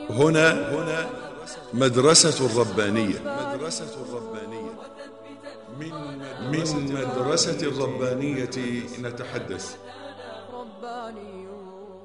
هنا هنا مدرسة الربانية مدرسة الربانية من من مدرسة الربانية نتحدث ربانيون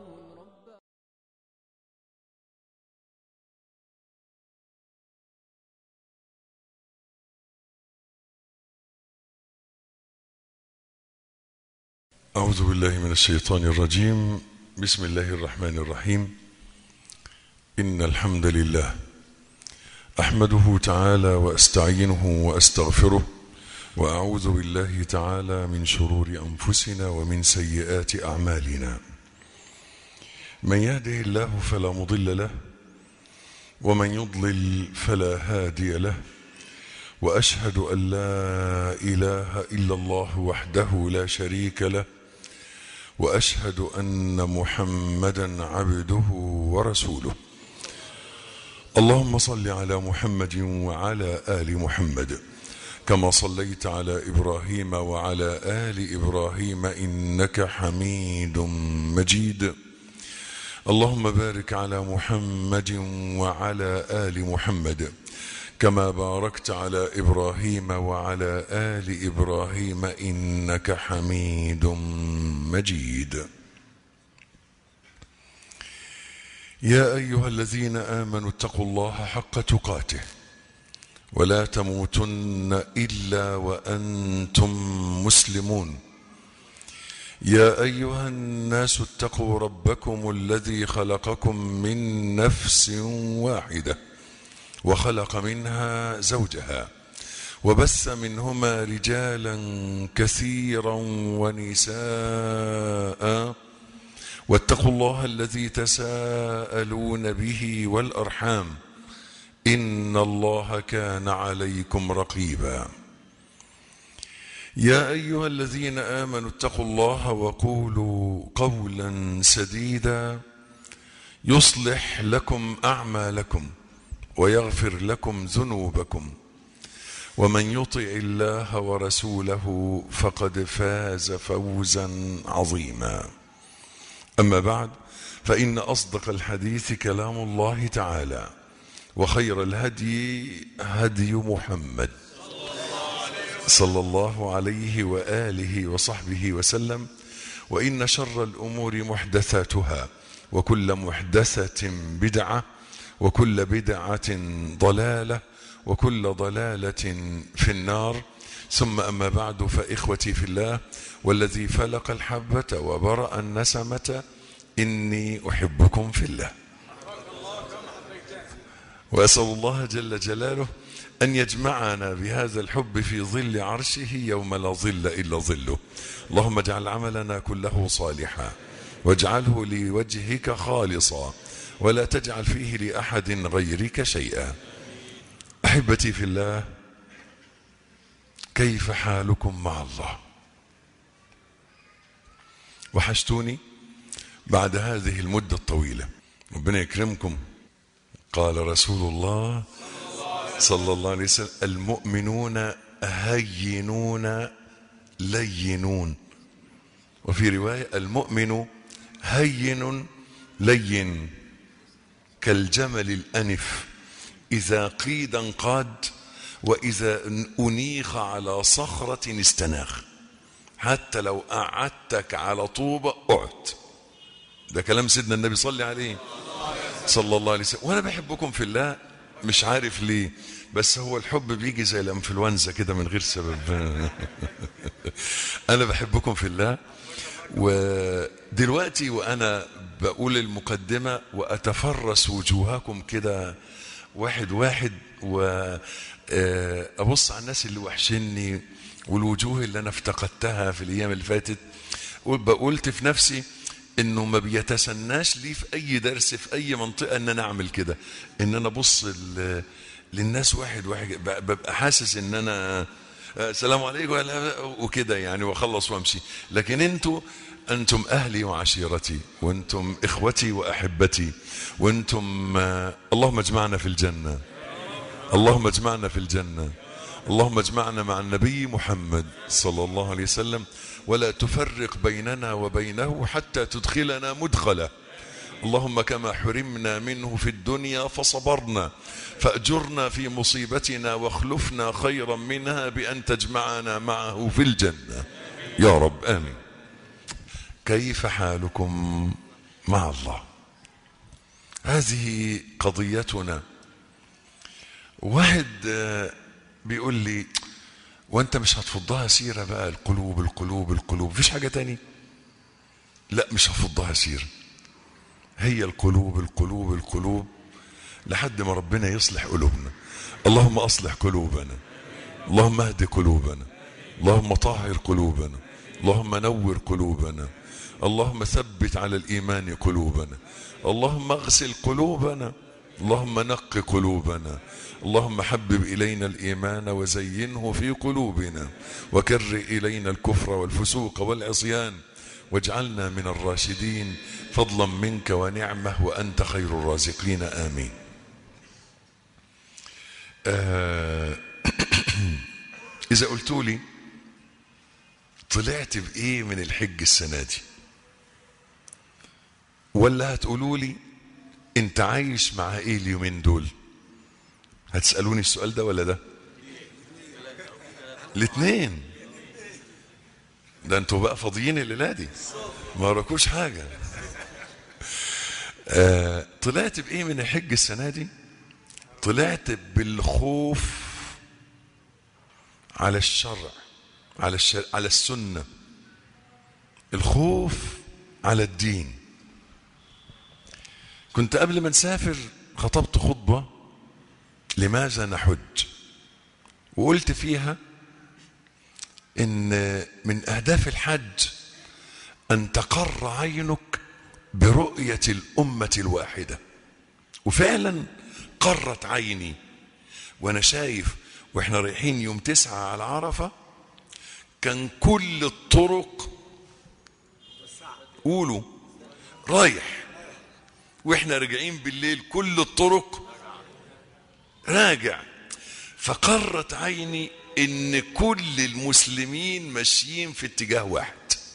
أعوذ بالله من الشيطان الرجيم بسم الله الرحمن الرحيم إن الحمد لله أحمده تعالى وأستعينه وأستغفره وأعوذ بالله تعالى من شرور أنفسنا ومن سيئات أعمالنا من يهده الله فلا مضل له ومن يضلل فلا هادي له واشهد ان لا اله الا الله وحده لا شريك له واشهد ان محمدا عبده ورسوله اللهم صل على محمد وعلى ال محمد كما صليت على ابراهيم وعلى ال ابراهيم انك حميد مجيد اللهم بارك على محمد وعلى ال محمد كما باركت على ابراهيم وعلى ال ابراهيم انك حميد مجيد يا ايها الذين امنوا اتقوا الله حق تقاته ولا تموتن الا وانتم مسلمون يا ايها الناس اتقوا ربكم الذي خلقكم من نفس واحده وخلق منها زوجها وبث منهما رجالا كثيرا ونساء واتقوا الله الذي تساءلون به والارحام ان الله كان عليكم رقيبا يا ايها الذين امنوا اتقوا الله وقولوا قولا سديدا يصلح لكم اعمالكم ويغفر لكم ذنوبكم ومن يطع الله ورسوله فقد فاز فوزا عظيما اما بعد فان اصدق الحديث كلام الله تعالى وخير الهدي هدي محمد صلى الله عليه واله وصحبه وسلم وان شر الامور محدثاتها وكل محدثه بدعه وكل بدعة ضلالة وكل ضلالة في النار ثم أما بعد فإخوتي في الله والذي فلق الحبة وبرأ النسمة إني أحبكم في الله وأسأل الله جل جلاله أن يجمعنا بهذا الحب في ظل عرشه يوم لا ظل إلا ظله اللهم اجعل عملنا كله صالحا واجعله لوجهك خالصا ولا تجعل فيه لأحد غيرك شيئا أحبتي في الله كيف حالكم مع الله وحشتوني بعد هذه المدة الطويلة ربنا يكرمكم قال رسول الله صلى الله عليه وسلم المؤمنون هينون لينون وفي رواية المؤمن هين لين كالجمل الأنف إذا قيد انقاد وإذا أنيخ على صخرة استناخ حتى لو قعدتك على طوبة اقعد ده كلام سيدنا النبي صلى عليه صلى الله عليه وسلم وأنا بحبكم في الله مش عارف ليه بس هو الحب بيجي زي الانفلونزا كده من غير سبب أنا بحبكم في الله ودلوقتي وأنا بقول المقدمة وأتفرس وجوهكم كده واحد واحد وأبص على الناس اللي وحشني والوجوه اللي أنا افتقدتها في الأيام اللي فاتت وقلت في نفسي انه ما بيتسناش لي في اي درس في اي منطقه ان انا اعمل كده ان انا ابص للناس واحد واحد ببقى حاسس ان انا السلام عليكم وكده يعني واخلص وامشي لكن انتوا انتم اهلي وعشيرتي وانتم اخوتي واحبتي وانتم اللهم اجمعنا في الجنه اللهم اجمعنا في الجنه اللهم اجمعنا مع النبي محمد صلى الله عليه وسلم ولا تفرق بيننا وبينه حتى تدخلنا مدخله اللهم كما حرمنا منه في الدنيا فصبرنا فأجرنا في مصيبتنا واخلفنا خيرا منها بأن تجمعنا معه في الجنة يا رب آمين كيف حالكم مع الله هذه قضيتنا واحد آه، بيقول لي وانت مش هتفضها سيرة بقى القلوب القلوب القلوب مفيش حاجة تاني لا مش هفضها سيرة هي القلوب القلوب القلوب لحد ما ربنا يصلح قلوبنا اللهم اصلح قلوبنا اللهم اهد قلوبنا اللهم طهر قلوبنا اللهم نور قلوبنا اللهم ثبت على الايمان قلوبنا اللهم اغسل قلوبنا اللهم نق قلوبنا اللهم حبب الينا الايمان وزينه في قلوبنا وكر الينا الكفر والفسوق والعصيان واجعلنا من الراشدين فضلا منك ونعمه وانت خير الرازقين امين آه اذا قلتوا لي طلعت بايه من الحج السنه دي ولا هتقولوا لي انت عايش مع ايه اليومين دول هتسالوني السؤال ده ولا ده الاثنين ده انتوا بقى فاضيين الليله دي ما وراكوش حاجه آه طلعت بايه من الحج السنه دي طلعت بالخوف على الشرع على الشر... على السنه الخوف على الدين كنت قبل ما نسافر خطبت خطبه لماذا نحج وقلت فيها ان من اهداف الحج ان تقر عينك برؤيه الامه الواحده وفعلا قرت عيني وانا شايف واحنا رايحين يوم تسعة على عرفة كان كل الطرق قولوا رايح واحنا راجعين بالليل كل الطرق راجع فقرت عيني ان كل المسلمين ماشيين في اتجاه واحد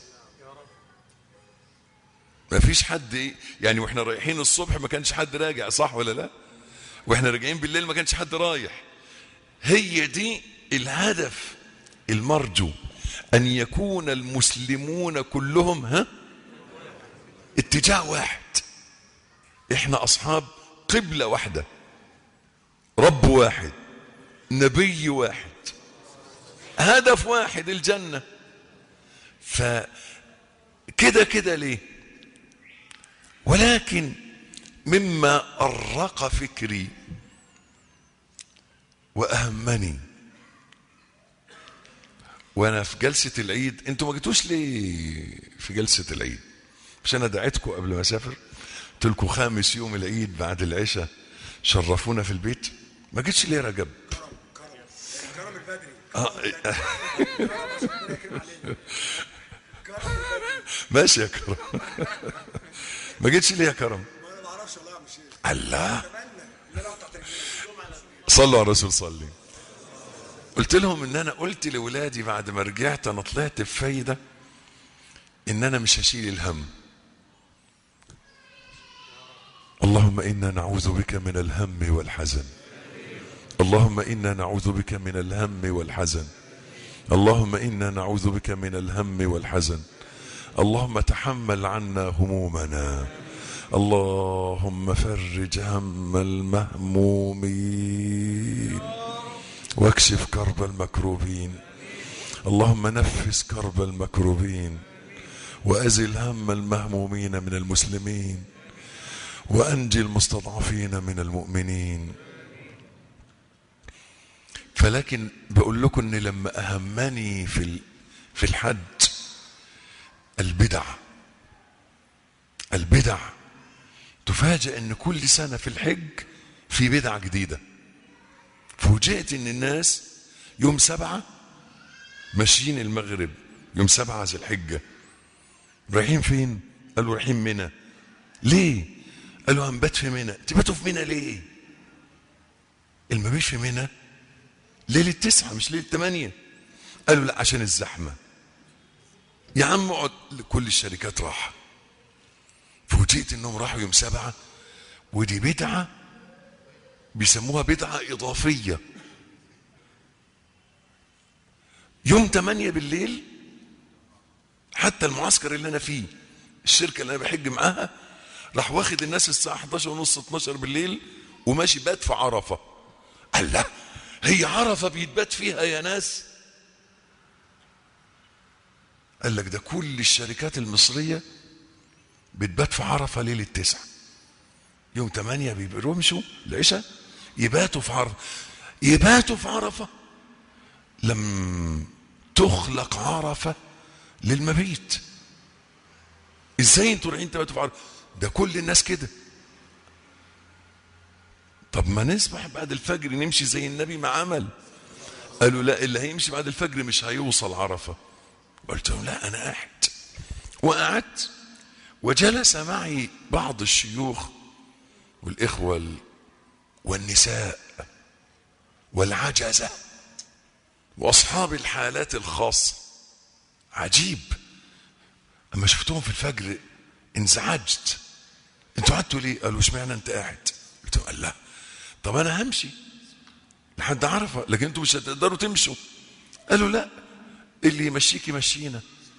ما فيش حد إيه؟ يعني واحنا رايحين الصبح ما كانش حد راجع صح ولا لا واحنا راجعين بالليل ما كانش حد رايح هي دي الهدف المرجو ان يكون المسلمون كلهم ها اتجاه واحد احنا اصحاب قبلة واحدة رب واحد نبي واحد هدف واحد الجنة فكده كده ليه ولكن مما أرق فكري وأهمني وأنا في جلسة العيد أنتوا ما جيتوش ليه في جلسة العيد مش أنا دعيتكم قبل ما أسافر قلت لكم خامس يوم العيد بعد العشاء شرفونا في البيت ما جيتش ليه رجب كرم البدري آه. ماشي يا كرم ما جيتش ليه يا كرم ما انا ما اعرفش والله يا عم شيخ الله اتمنى ان انا اقطع تليفوني صلوا على الرسول صلي قلت لهم ان انا قلت لاولادي بعد ما رجعت انا طلعت بفايده ان انا مش هشيل الهم اللهم انا نعوذ بك من الهم والحزن اللهم انا نعوذ بك من الهم والحزن اللهم انا نعوذ بك من الهم والحزن اللهم تحمل عنا همومنا اللهم فرج هم المهمومين واكشف كرب المكروبين اللهم نفس كرب المكروبين وازل هم المهمومين من المسلمين وانجي المستضعفين من المؤمنين فلكن بقول لكم ان لما اهمني في ال- في الحج البدع البدع تفاجأ ان كل سنة في الحج في بدعة جديدة فوجئت ان الناس يوم سبعة ماشيين المغرب يوم سبعة ذي الحجة رايحين فين؟ قالوا رايحين منى ليه؟ قالوا هنبات في منى تباتوا في منى ليه؟ المبيت في منى ليلة تسعة مش ليلة ثمانية قالوا لا عشان الزحمة يا عم اقعد كل الشركات راحة فوجئت فوجئت انهم راحوا يوم سبعة ودي بدعة بيسموها بدعة إضافية يوم 8 بالليل حتى المعسكر اللي أنا فيه الشركة اللي أنا بحج معاها راح واخد الناس الساعة 11 ونص 12 بالليل وماشي بات في عرفة قال لا هي عرفة بيتبات فيها يا ناس قال لك ده كل الشركات المصرية بتبات في عرفة ليلة تسعة يوم ثمانية بيبقوا يمشوا العشاء يباتوا في عرفة يباتوا في عرفة لم تخلق عرفة للمبيت ازاي انتوا رايحين تباتوا في عرفة ده كل الناس كده طب ما نسبح بعد الفجر نمشي زي النبي ما عمل قالوا لا اللي هيمشي بعد الفجر مش هيوصل عرفة قلت لهم لا انا قاعد وقعدت وجلس معي بعض الشيوخ والإخوة والنساء والعجزة وأصحاب الحالات الخاصة عجيب أما شفتهم في الفجر انزعجت انتوا قعدتوا ليه؟ قالوا اشمعنى انت قاعد؟ قلت لهم لا طب انا همشي لحد عرفه لكن انتوا مش هتقدروا تمشوا قالوا لا اللي يمشيك يمشينا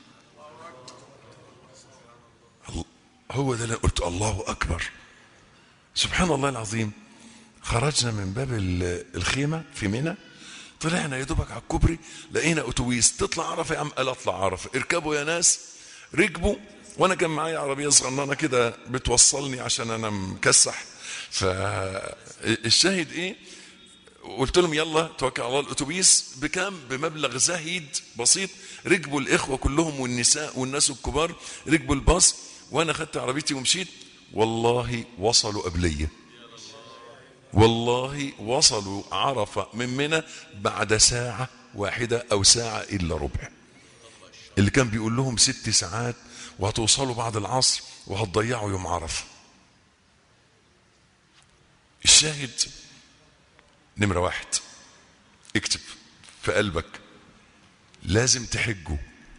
هو ده اللي قلت الله اكبر سبحان الله العظيم خرجنا من باب الخيمه في منى طلعنا يا دوبك على الكوبري لقينا اتوبيس تطلع عرفه يا عم قال اطلع عرفه اركبوا يا ناس ركبوا وانا كان معايا عربيه صغننه كده بتوصلني عشان انا مكسح فالشاهد ايه قلت لهم يلا توكل على الله الاتوبيس بكام بمبلغ زهيد بسيط ركبوا الاخوه كلهم والنساء والناس الكبار ركبوا الباص وانا خدت عربيتي ومشيت والله وصلوا قبليه والله وصلوا عرفه من منى بعد ساعه واحده او ساعه الا ربع اللي كان بيقول لهم ست ساعات وهتوصلوا بعد العصر وهتضيعوا يوم عرفه الشاهد نمرة واحد اكتب في قلبك لازم تحجوا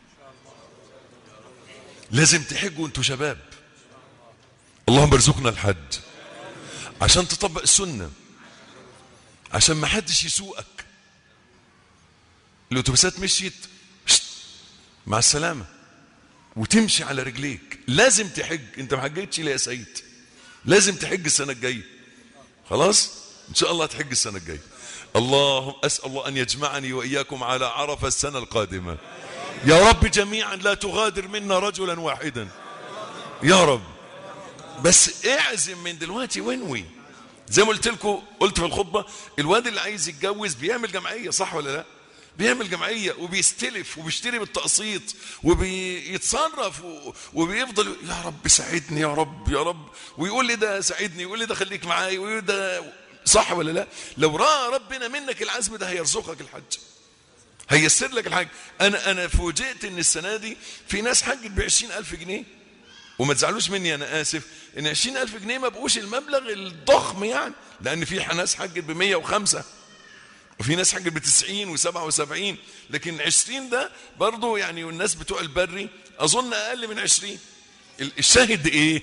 لازم تحجوا انتوا شباب اللهم ارزقنا الحج عشان تطبق السنة عشان ما حدش يسوقك الاتوبيسات مشيت مع السلامة وتمشي على رجليك لازم تحج انت ما حجيتش ليه يا سيد لازم تحج السنة الجاية خلاص ان شاء الله تحج السنة الجاية اللهم اسأل الله ان يجمعني واياكم على عرفة السنة القادمة يا رب جميعا لا تغادر منا رجلا واحدا يا رب بس اعزم من دلوقتي وانوي زي ما قلت لكم قلت في الخطبة الواد اللي عايز يتجوز بيعمل جمعية صح ولا لا بيعمل جمعية وبيستلف وبيشتري بالتقسيط وبيتصرف وبيفضل يا رب ساعدني يا رب يا رب ويقول لي ده ساعدني ويقول لي ده خليك معايا ويقول ده صح ولا لا لو رأى ربنا منك العزم ده هيرزقك الحج هيسر لك الحج انا انا فوجئت ان السنه دي في ناس حجت ب ألف جنيه وما تزعلوش مني انا اسف ان 20000 جنيه ما بقوش المبلغ الضخم يعني لان في ناس حجت ب 105 وفي ناس حجت ب 90 و77 لكن 20 ده برضه يعني والناس بتوع البري اظن اقل من 20 الشاهد ايه؟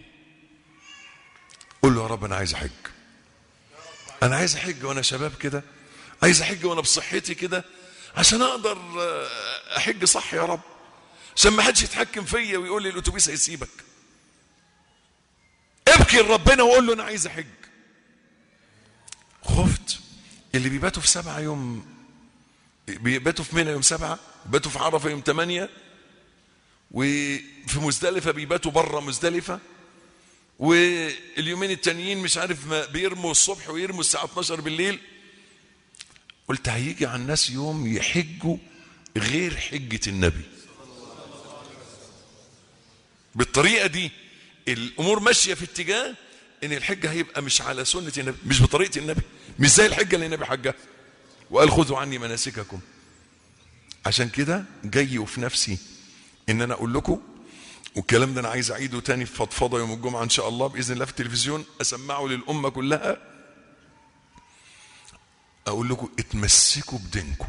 قول له يا رب انا عايز احج انا عايز احج وانا شباب كده عايز احج وانا بصحتي كده عشان اقدر احج صح يا رب عشان ما حدش يتحكم فيا ويقول لي الاتوبيس هيسيبك ابكي لربنا وقول له انا عايز احج خفت اللي بيباتوا في سبعة يوم بيباتوا في منى يوم سبعة بيباتوا في عرفة يوم ثمانية وفي مزدلفة بيباتوا بره مزدلفة واليومين التانيين مش عارف ما بيرموا الصبح ويرموا الساعة 12 بالليل قلت هيجي على الناس يوم يحجوا غير حجة النبي بالطريقة دي الأمور ماشية في اتجاه إن الحجة هيبقى مش على سنة النبي مش بطريقة النبي مش زي الحجة اللي النبي حجها وقال خذوا عني مناسككم عشان كده جاي وفي نفسي إن أنا أقول لكم والكلام ده أنا عايز أعيده تاني في فضفضة يوم الجمعة إن شاء الله بإذن الله في التلفزيون أسمعه للأمة كلها أقول لكم اتمسكوا بدينكم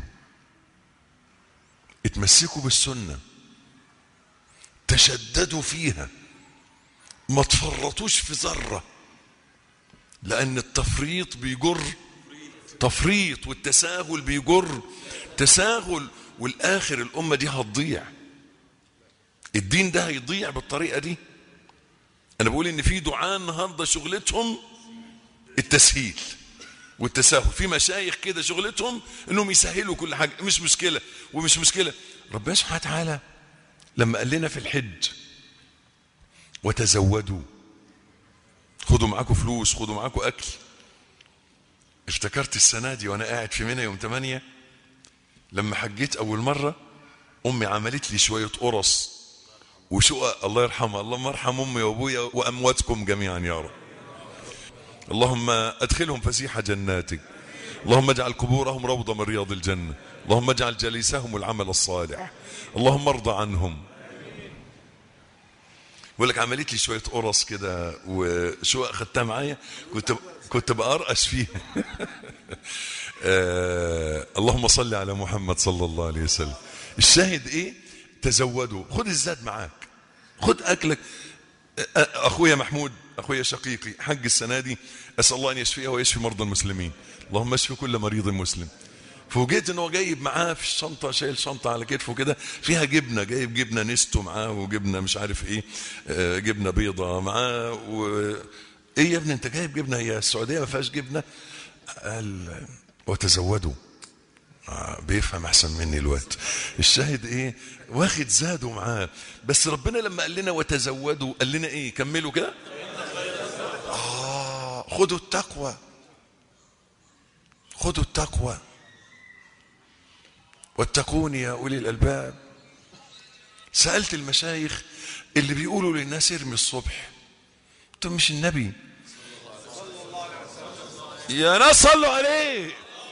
اتمسكوا بالسنة تشددوا فيها ما تفرطوش في ذرة لأن التفريط بيجر تفريط والتساهل بيجر تساهل والآخر الأمة دي هتضيع الدين ده هيضيع بالطريقة دي أنا بقول إن في دعاة النهاردة شغلتهم التسهيل والتساهل في مشايخ كده شغلتهم انهم يسهلوا كل حاجه مش مشكله ومش مشكله ربنا سبحانه وتعالى لما قال لنا في الحج وتزودوا خدوا معاكم فلوس خدوا معاكم اكل افتكرت السنه دي وانا قاعد في منى يوم 8 لما حجيت اول مره امي عملت لي شويه قرص وشقق الله يرحمها اللهم ارحم امي وابويا وامواتكم جميعا يا رب اللهم ادخلهم فسيح جناتك اللهم اجعل قبورهم روضة من رياض الجنة اللهم اجعل جليسهم العمل الصالح اللهم ارضى عنهم بقول لك عملت لي شويه قرص كده وشو اخدتها معايا كنت كنت بقرقش فيها آه اللهم صل على محمد صلى الله عليه وسلم الشاهد ايه تزودوا خد الزاد معاك خد اكلك اخويا محمود اخويا شقيقي حج السنه دي اسال الله ان يشفيه ويشفي مرضى المسلمين اللهم اشفي كل مريض مسلم فوجئت ان هو جايب معاه في الشنطه شايل شنطه على كتفه كده فيها جبنه جايب جبنه نستو معاه وجبنه مش عارف ايه آه جبنه بيضه معاه و... ايه يا ابني انت جايب جبنه هي السعوديه ما فيهاش جبنه قال وتزودوا آه بيفهم احسن مني الوقت الشاهد ايه واخد زاده معاه بس ربنا لما قال لنا وتزودوا قال لنا ايه كملوا كده اه خدوا التقوى خدوا التقوى واتقوني يا اولي الالباب سالت المشايخ اللي بيقولوا للناس ارمي الصبح انتم مش النبي يا ناس صلوا عليه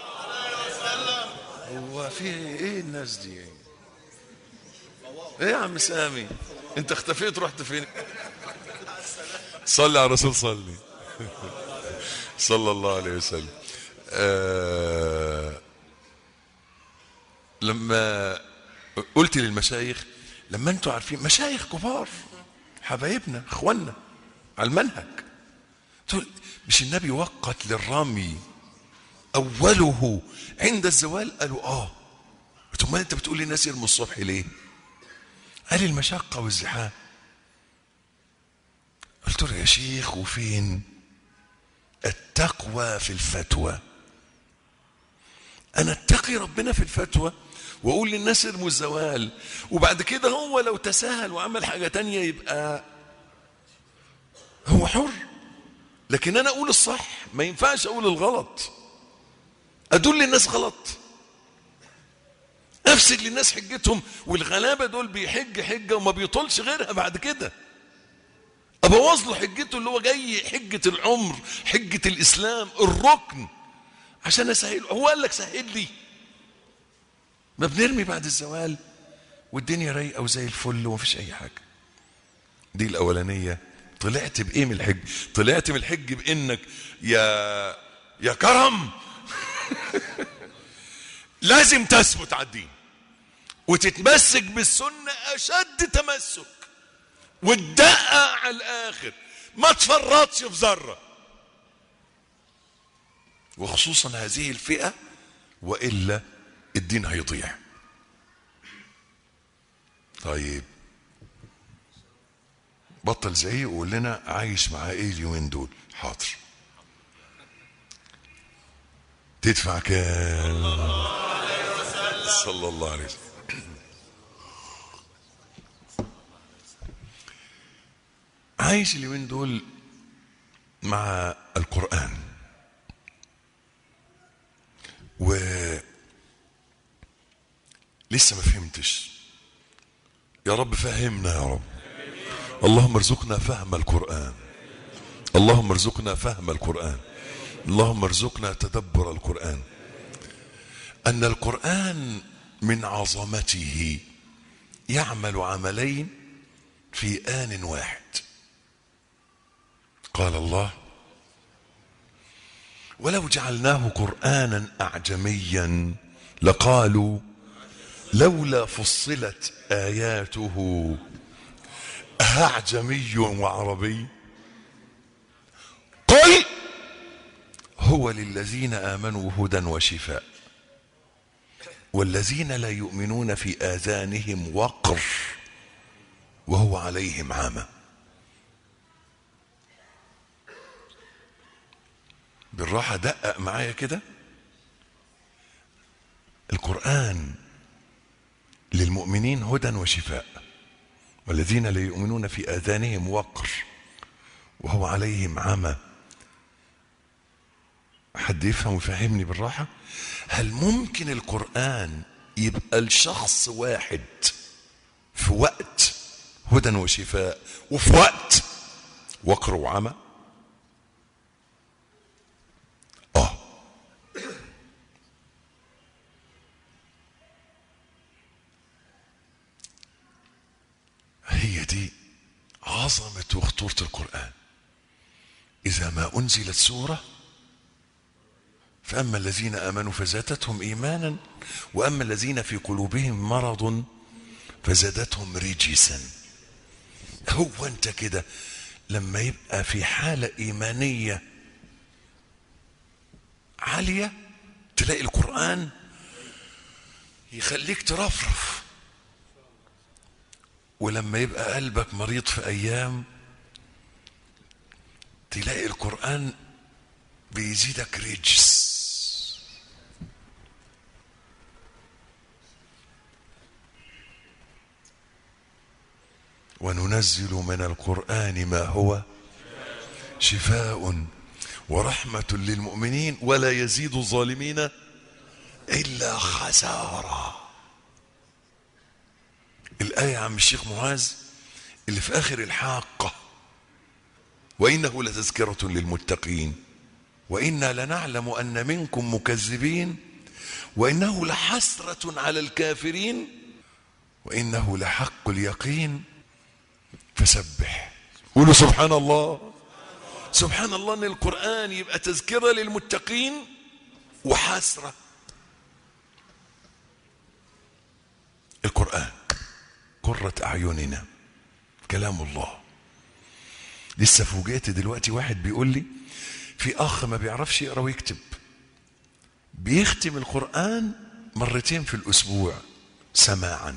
هو في ايه الناس دي ايه يا عم سامي انت اختفيت رحت فين صلي على الرسول صلي صلى الله عليه وسلم آه لما قلت للمشايخ لما انتوا عارفين مشايخ كبار حبايبنا اخواننا على المنهج تقول مش النبي وقت للرمي اوله عند الزوال قالوا اه قلت امال انت بتقول للناس يرموا الصبح ليه قال المشقه والزحام قلت له يا شيخ وفين التقوى في الفتوى انا اتقي ربنا في الفتوى واقول للناس ارموا الزوال وبعد كده هو لو تساهل وعمل حاجه تانية يبقى هو حر لكن انا اقول الصح ما ينفعش اقول الغلط ادل للناس غلط افسد للناس حجتهم والغلابه دول بيحج حجه وما بيطولش غيرها بعد كده ابوظ له حجته اللي هو جاي حجه العمر حجه الاسلام الركن عشان اسهل هو قال لك سهل لي ما بنرمي بعد الزوال والدنيا رايقه وزي الفل ومفيش اي حاجه دي الاولانيه طلعت بايه من الحج طلعت من الحج بانك يا يا كرم لازم تثبت على الدين وتتمسك بالسنه اشد تمسك وتدقق على الاخر ما تفرطش في ذره وخصوصا هذه الفئه والا الدين هيضيع طيب بطل زعيق وقول لنا عايش معاه ايه اليومين دول حاضر تدفع كام صلى الله عليه وسلم عايش اليومين دول مع القرآن و لسه ما فهمتش يا رب فهمنا يا رب اللهم ارزقنا فهم القرآن اللهم ارزقنا فهم القرآن اللهم ارزقنا تدبر القرآن أن القرآن من عظمته يعمل عملين في آن واحد قال الله ولو جعلناه قرآنا أعجميا لقالوا لولا فصلت آياته أعجمي وعربي قل هو للذين آمنوا هدى وشفاء والذين لا يؤمنون في آذانهم وقر وهو عليهم عامة بالراحة دقق معايا كده القرآن للمؤمنين هدى وشفاء والذين لا يؤمنون في آذانهم وقر وهو عليهم عمى حد يفهم ويفهمني بالراحة هل ممكن القرآن يبقى لشخص واحد في وقت هدى وشفاء وفي وقت وقر وعمى اه هي دي عظمة وخطورة القرآن إذا ما أنزلت سورة فأما الذين آمنوا فزادتهم إيمانا وأما الذين في قلوبهم مرض فزادتهم رجسا هو أنت كده لما يبقى في حالة إيمانية عالية تلاقي القرآن يخليك ترفرف ولما يبقى قلبك مريض في أيام تلاقي القرآن بيزيدك رجس وننزل من القرآن ما هو شفاء ورحمة للمؤمنين ولا يزيد الظالمين إلا خسارة الآية عم الشيخ معاذ اللي في آخر الحاقة وإنه لتذكرة للمتقين وإنا لنعلم أن منكم مكذبين وإنه لحسرة على الكافرين وإنه لحق اليقين فسبح قولوا سبحان الله سبحان الله ان القرآن يبقى تذكرة للمتقين وحسرة القرآن قرة أعيننا كلام الله لسه فوجئت دلوقتي واحد بيقول لي في أخ ما بيعرفش يقرأ ويكتب بيختم القرآن مرتين في الأسبوع سماعا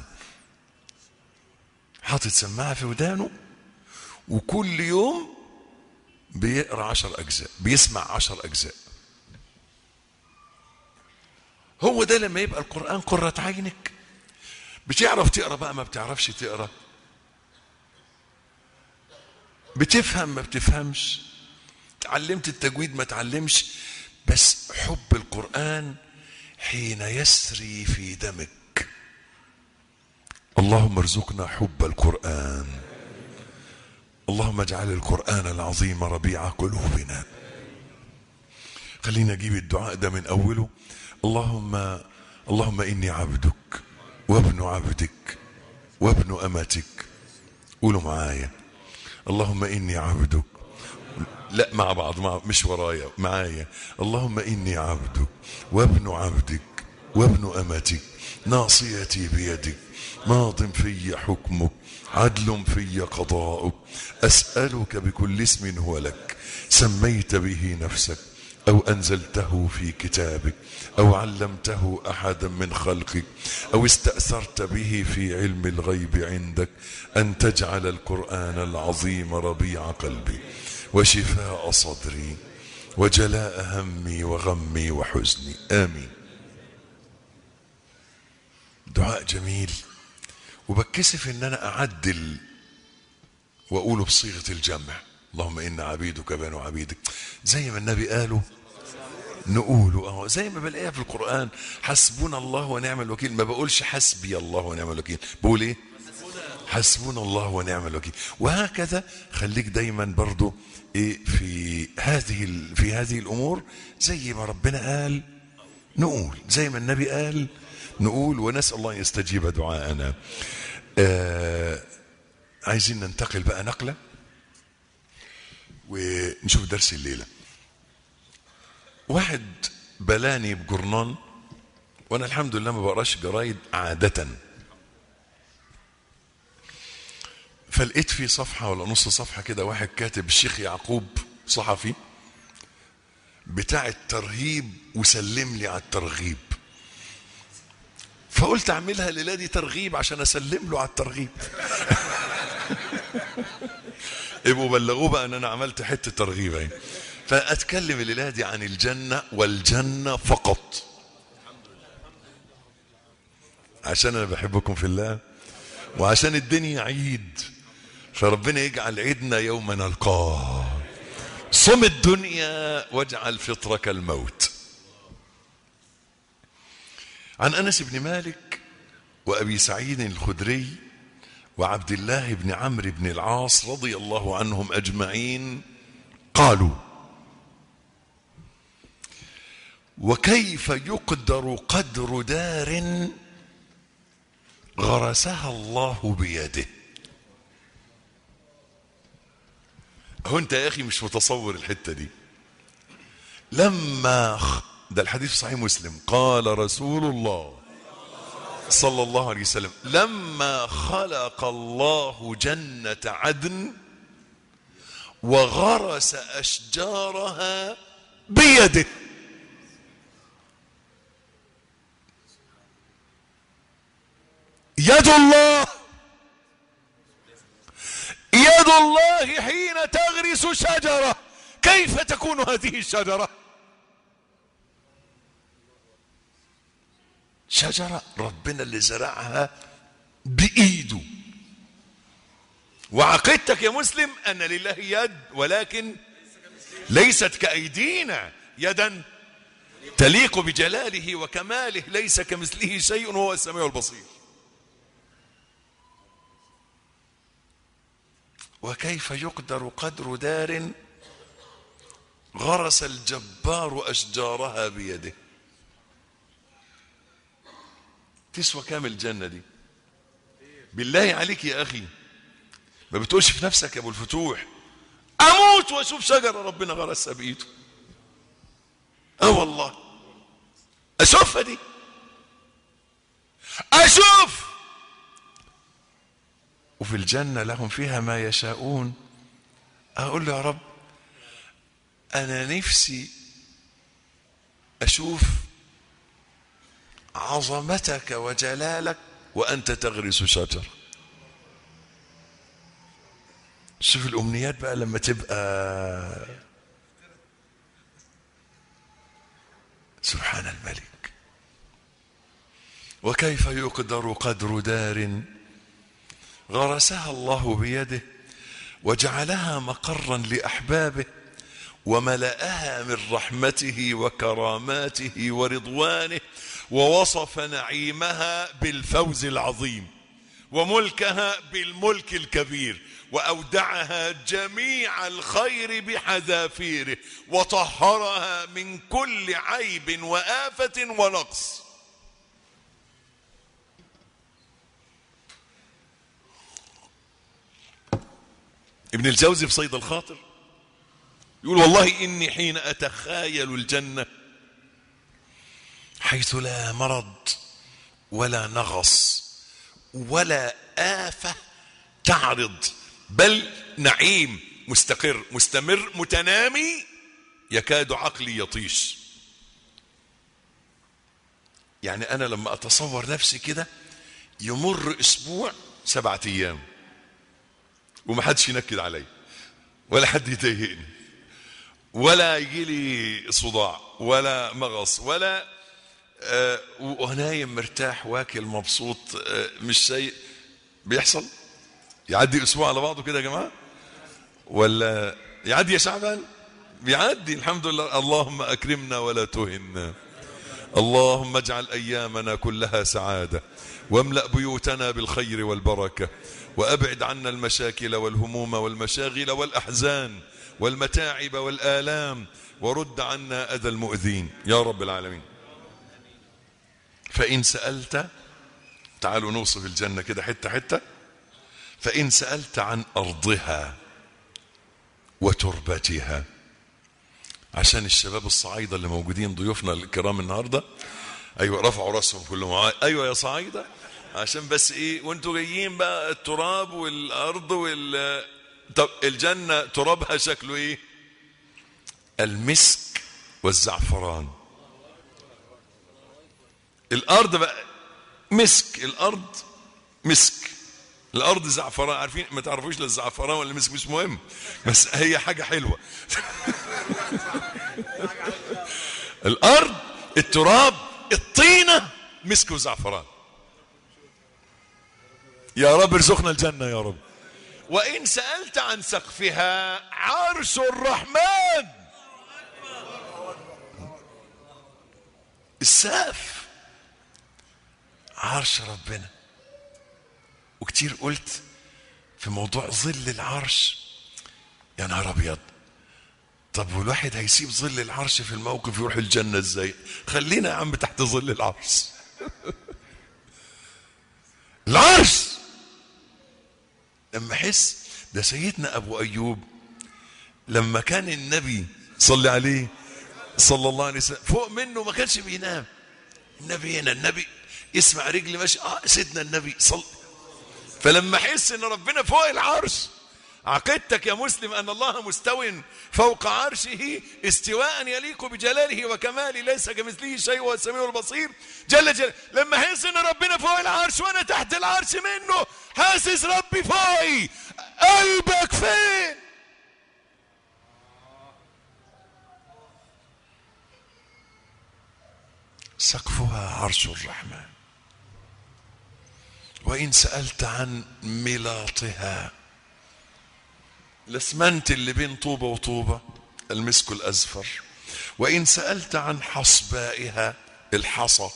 حاطط سماعة في ودانه وكل يوم بيقرأ عشر أجزاء بيسمع عشر أجزاء هو ده لما يبقى القرآن قرة عينك بتعرف تقرأ بقى ما بتعرفش تقرأ بتفهم ما بتفهمش تعلمت التجويد ما تعلمش بس حب القرآن حين يسري في دمك اللهم ارزقنا حب القرآن اللهم اجعل القرآن العظيم ربيع قلوبنا خلينا اجيب الدعاء ده من اوله اللهم اللهم اني عبدك وابن عبدك وابن امتك قولوا معايا اللهم اني عبدك لا مع بعض مع مش ورايا معايا اللهم اني عبدك وابن عبدك وابن امتك ناصيتي بيدك ماض في حكمك عدل في قضاؤك اسالك بكل اسم هو لك سميت به نفسك او انزلته في كتابك او علمته احدا من خلقك او استاثرت به في علم الغيب عندك ان تجعل القران العظيم ربيع قلبي وشفاء صدري وجلاء همي وغمي وحزني امين دعاء جميل وبتكسف ان انا اعدل واقوله بصيغه الجمع اللهم ان عبيدك بنو عبيدك زي ما النبي قاله نقوله اه زي ما بلاقيها في القران حسبنا الله ونعم الوكيل ما بقولش حسبي الله ونعم الوكيل بقول ايه حسبنا الله ونعم الوكيل وهكذا خليك دايما برضو ايه في هذه ال- في هذه الامور زي ما ربنا قال نقول زي ما النبي قال نقول ونسال الله ان يستجيب دعاءنا آه عايزين ننتقل بقى نقله ونشوف درس الليله واحد بلاني بجرنان وانا الحمد لله ما بقراش جرايد عاده فلقيت في صفحة ولا نص صفحة كده واحد كاتب الشيخ يعقوب صحفي بتاع الترهيب وسلم لي على الترغيب فقلت اعملها الليله دي ترغيب عشان اسلم له على الترغيب ابقوا بلغوه بقى ان انا عملت حته ترغيب اهي فاتكلم الليله دي عن الجنه والجنه فقط عشان انا بحبكم في الله وعشان الدنيا عيد فربنا يجعل عيدنا يوم نلقاه صم الدنيا واجعل فطرك الموت عن انس بن مالك وابي سعيد الخدري وعبد الله بن عمرو بن العاص رضي الله عنهم اجمعين قالوا وكيف يقدر قدر دار غرسها الله بيده هو انت يا اخي مش متصور الحته دي لما خ- ده الحديث في صحيح مسلم قال رسول الله صلى الله عليه وسلم لما خلق الله جنة عدن وغرس أشجارها بيده يد الله يد الله حين تغرس شجرة كيف تكون هذه الشجرة شجرة ربنا اللي زرعها بإيده وعقيدتك يا مسلم أن لله يد ولكن ليست كأيدينا يدا تليق بجلاله وكماله ليس كمثله شيء وهو السميع البصير وكيف يقدر قدر دار غرس الجبار أشجارها بيده تسوى كام الجنة دي بالله عليك يا أخي ما بتقولش في نفسك يا أبو الفتوح أموت وأشوف شجرة ربنا غرسها بإيده أه والله أشوفها دي أشوف وفي الجنة لهم فيها ما يشاءون أقول له يا رب أنا نفسي أشوف عظمتك وجلالك وأنت تغرس شجرة شوف الأمنيات بقى لما تبقى سبحان الملك وكيف يقدر قدر دار غرسها الله بيده وجعلها مقرا لاحبابه وملأها من رحمته وكراماته ورضوانه ووصف نعيمها بالفوز العظيم وملكها بالملك الكبير واودعها جميع الخير بحذافيره وطهرها من كل عيب وافه ونقص ابن الجوزي في صيد الخاطر يقول والله إني حين أتخايل الجنة حيث لا مرض ولا نغص ولا آفة تعرض بل نعيم مستقر مستمر متنامي يكاد عقلي يطيش يعني أنا لما أتصور نفسي كده يمر أسبوع سبعة أيام وما حدش ينكد علي ولا حد يضايقني ولا يجي لي صداع ولا مغص ولا آه ونايم مرتاح واكل مبسوط آه مش شيء بيحصل يعدي اسبوع على بعضه كده يا جماعه ولا يعدي يا شعبان بيعدي الحمد لله اللهم اكرمنا ولا تهنا اللهم اجعل ايامنا كلها سعاده واملا بيوتنا بالخير والبركه وابعد عنا المشاكل والهموم والمشاغل والاحزان والمتاعب والالام ورد عنا اذى المؤذين يا رب العالمين فان سالت تعالوا نوصف الجنه كده حته حته فان سالت عن ارضها وتربتها عشان الشباب الصعايده اللي موجودين ضيوفنا الكرام النهارده ايوه رفعوا راسهم كلهم ايوه يا صعايده عشان بس ايه وانتوا جايين بقى التراب والارض وال طب الجنه ترابها شكله ايه المسك والزعفران الارض بقى مسك الارض مسك الارض زعفران عارفين ما تعرفوش لا الزعفران ولا المسك مش مهم بس هي حاجه حلوه الارض التراب الطينه مسك وزعفران يا رب ارزقنا الجنه يا رب وان سالت عن سقفها عرش الرحمن السقف عرش ربنا وكتير قلت في موضوع ظل العرش يا نهار ابيض طب والواحد هيسيب ظل العرش في الموقف يروح الجنه ازاي خلينا يا عم تحت ظل العرش العرش لما احس ده سيدنا ابو ايوب لما كان النبي صلي عليه صلى الله عليه وسلم فوق منه ما كانش بينام النبي هنا النبي يسمع رجلي ماشي اه سيدنا النبي صلى فلما احس ان ربنا فوق العرش عقيدتك يا مسلم ان الله مستو فوق عرشه استواء يليق بجلاله وكماله ليس كمثله شيء وهو السميع البصير جل جلاله لما احس ان ربنا فوق العرش وانا تحت العرش منه حاسس ربي فوقي قلبك فين سقفها عرش الرحمن وإن سألت عن ملاطها الاسمنت اللي بين طوبة وطوبة المسك الأزفر وإن سألت عن حصبائها الحصى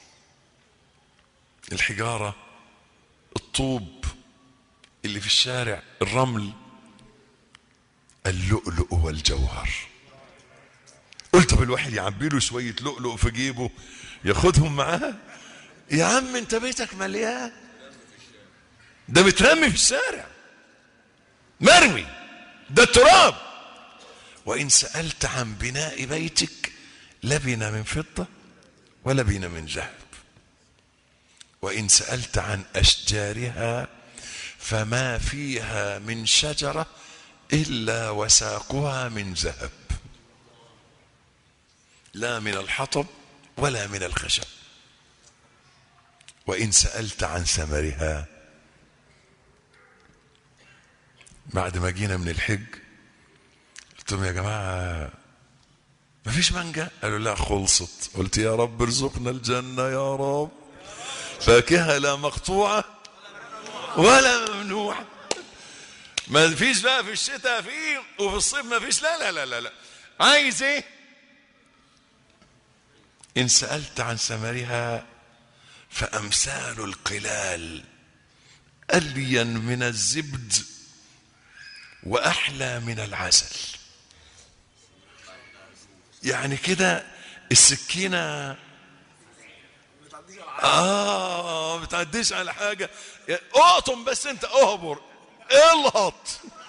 الحجارة الطوب اللي في الشارع الرمل اللؤلؤ والجوهر قلت طب الواحد يعبي له شوية لؤلؤ في جيبه ياخدهم معاه يا عم انت بيتك مليان ده مترمي في الشارع مرمي ده التراب وإن سألت عن بناء بيتك لبن من فضة ولبن من ذهب وإن سألت عن أشجارها فما فيها من شجرة إلا وساقها من ذهب لا من الحطب ولا من الخشب وإن سألت عن ثمرها بعد ما جينا من الحج قلت لهم يا جماعة ما فيش مانجا قالوا لا خلصت قلت يا رب ارزقنا الجنة يا رب فاكهة لا مقطوعة ولا ممنوعة ما فيش بقى في الشتاء فيه وفي الصيف ما فيش لا لا لا لا, لا. عايز ايه إن سألت عن ثمرها فأمثال القلال ألين من الزبد وأحلى من العسل يعني كده السكينة آه ما بتعديش على حاجة اقطم بس أنت اهبر الهط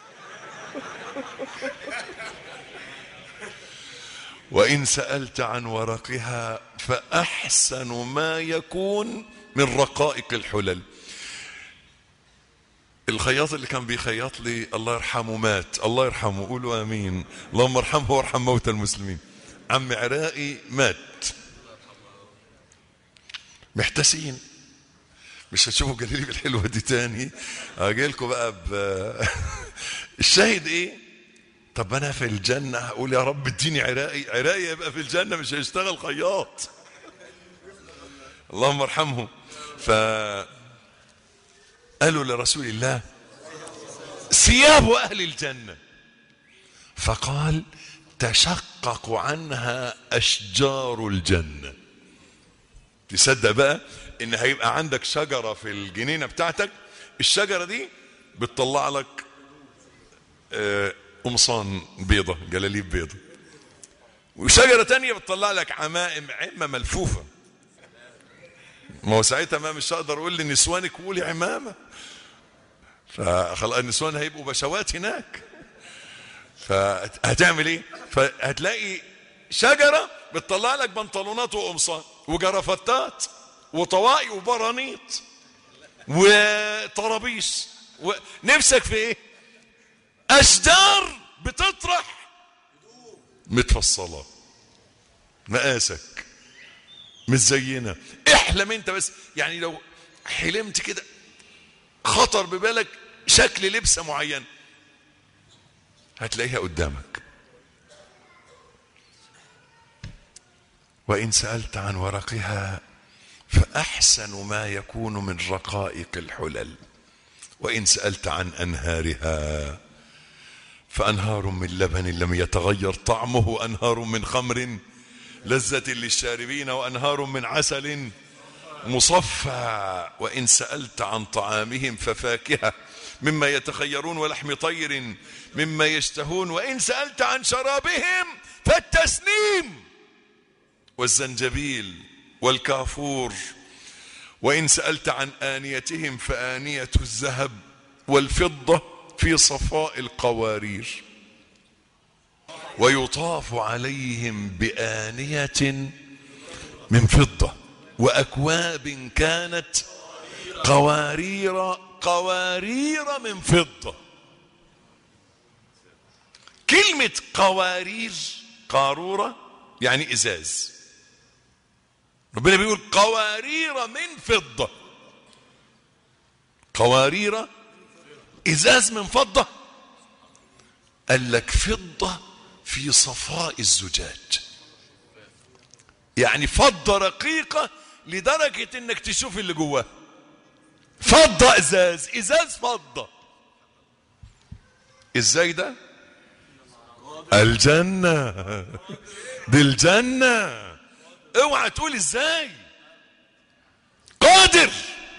وإن سألت عن ورقها فأحسن ما يكون من رقائق الحلل الخياط اللي كان بيخيط لي الله يرحمه مات الله يرحمه قولوا امين اللهم ارحمه وارحم موتى المسلمين عم عراقي مات محتسين مش هتشوفوا جلاليب الحلوه دي تاني هاجي لكم بقى ب الشاهد ايه طب انا في الجنه هقول يا رب اديني عراقي عراقي يبقى في الجنه مش هيشتغل خياط اللهم ارحمه ف قالوا لرسول الله ثياب اهل الجنه فقال تشقق عنها اشجار الجنه تصدق بقى ان هيبقى عندك شجره في الجنينه بتاعتك الشجره دي بتطلع لك آه، قمصان بيضة جلاليب بيضة وشجرة تانية بتطلع لك عمائم عمة ملفوفة ما هو ساعتها ما مش هقدر اقول لنسوانك قولي عمامة فخلاص النسوان هيبقوا بشوات هناك فهتعمل ايه فهتلاقي شجرة بتطلع لك بنطلونات وقمصان وجرافطات وطواقي وبرانيط وطرابيش نفسك في ايه اشجار بتطرح متفصله مقاسك متزينه احلم انت بس يعني لو حلمت كده خطر ببالك شكل لبسه معين هتلاقيها قدامك وان سالت عن ورقها فاحسن ما يكون من رقائق الحلل وان سالت عن انهارها فانهار من لبن لم يتغير طعمه وانهار من خمر لذة للشاربين وانهار من عسل مصفى وان سالت عن طعامهم ففاكهه مما يتخيرون ولحم طير مما يشتهون وان سالت عن شرابهم فالتسنيم والزنجبيل والكافور وان سالت عن انيتهم فانيه الذهب والفضه في صفاء القوارير ويطاف عليهم بانيه من فضه واكواب كانت قوارير قوارير من فضه كلمه قوارير قاروره يعني ازاز ربنا بيقول قوارير من فضه قوارير ازاز من فضه قال لك فضه في صفاء الزجاج يعني فضه رقيقه لدرجه انك تشوف اللي جواه فضه ازاز ازاز فضه ازاي ده الجنه دي الجنه اوعى تقول ازاي قادر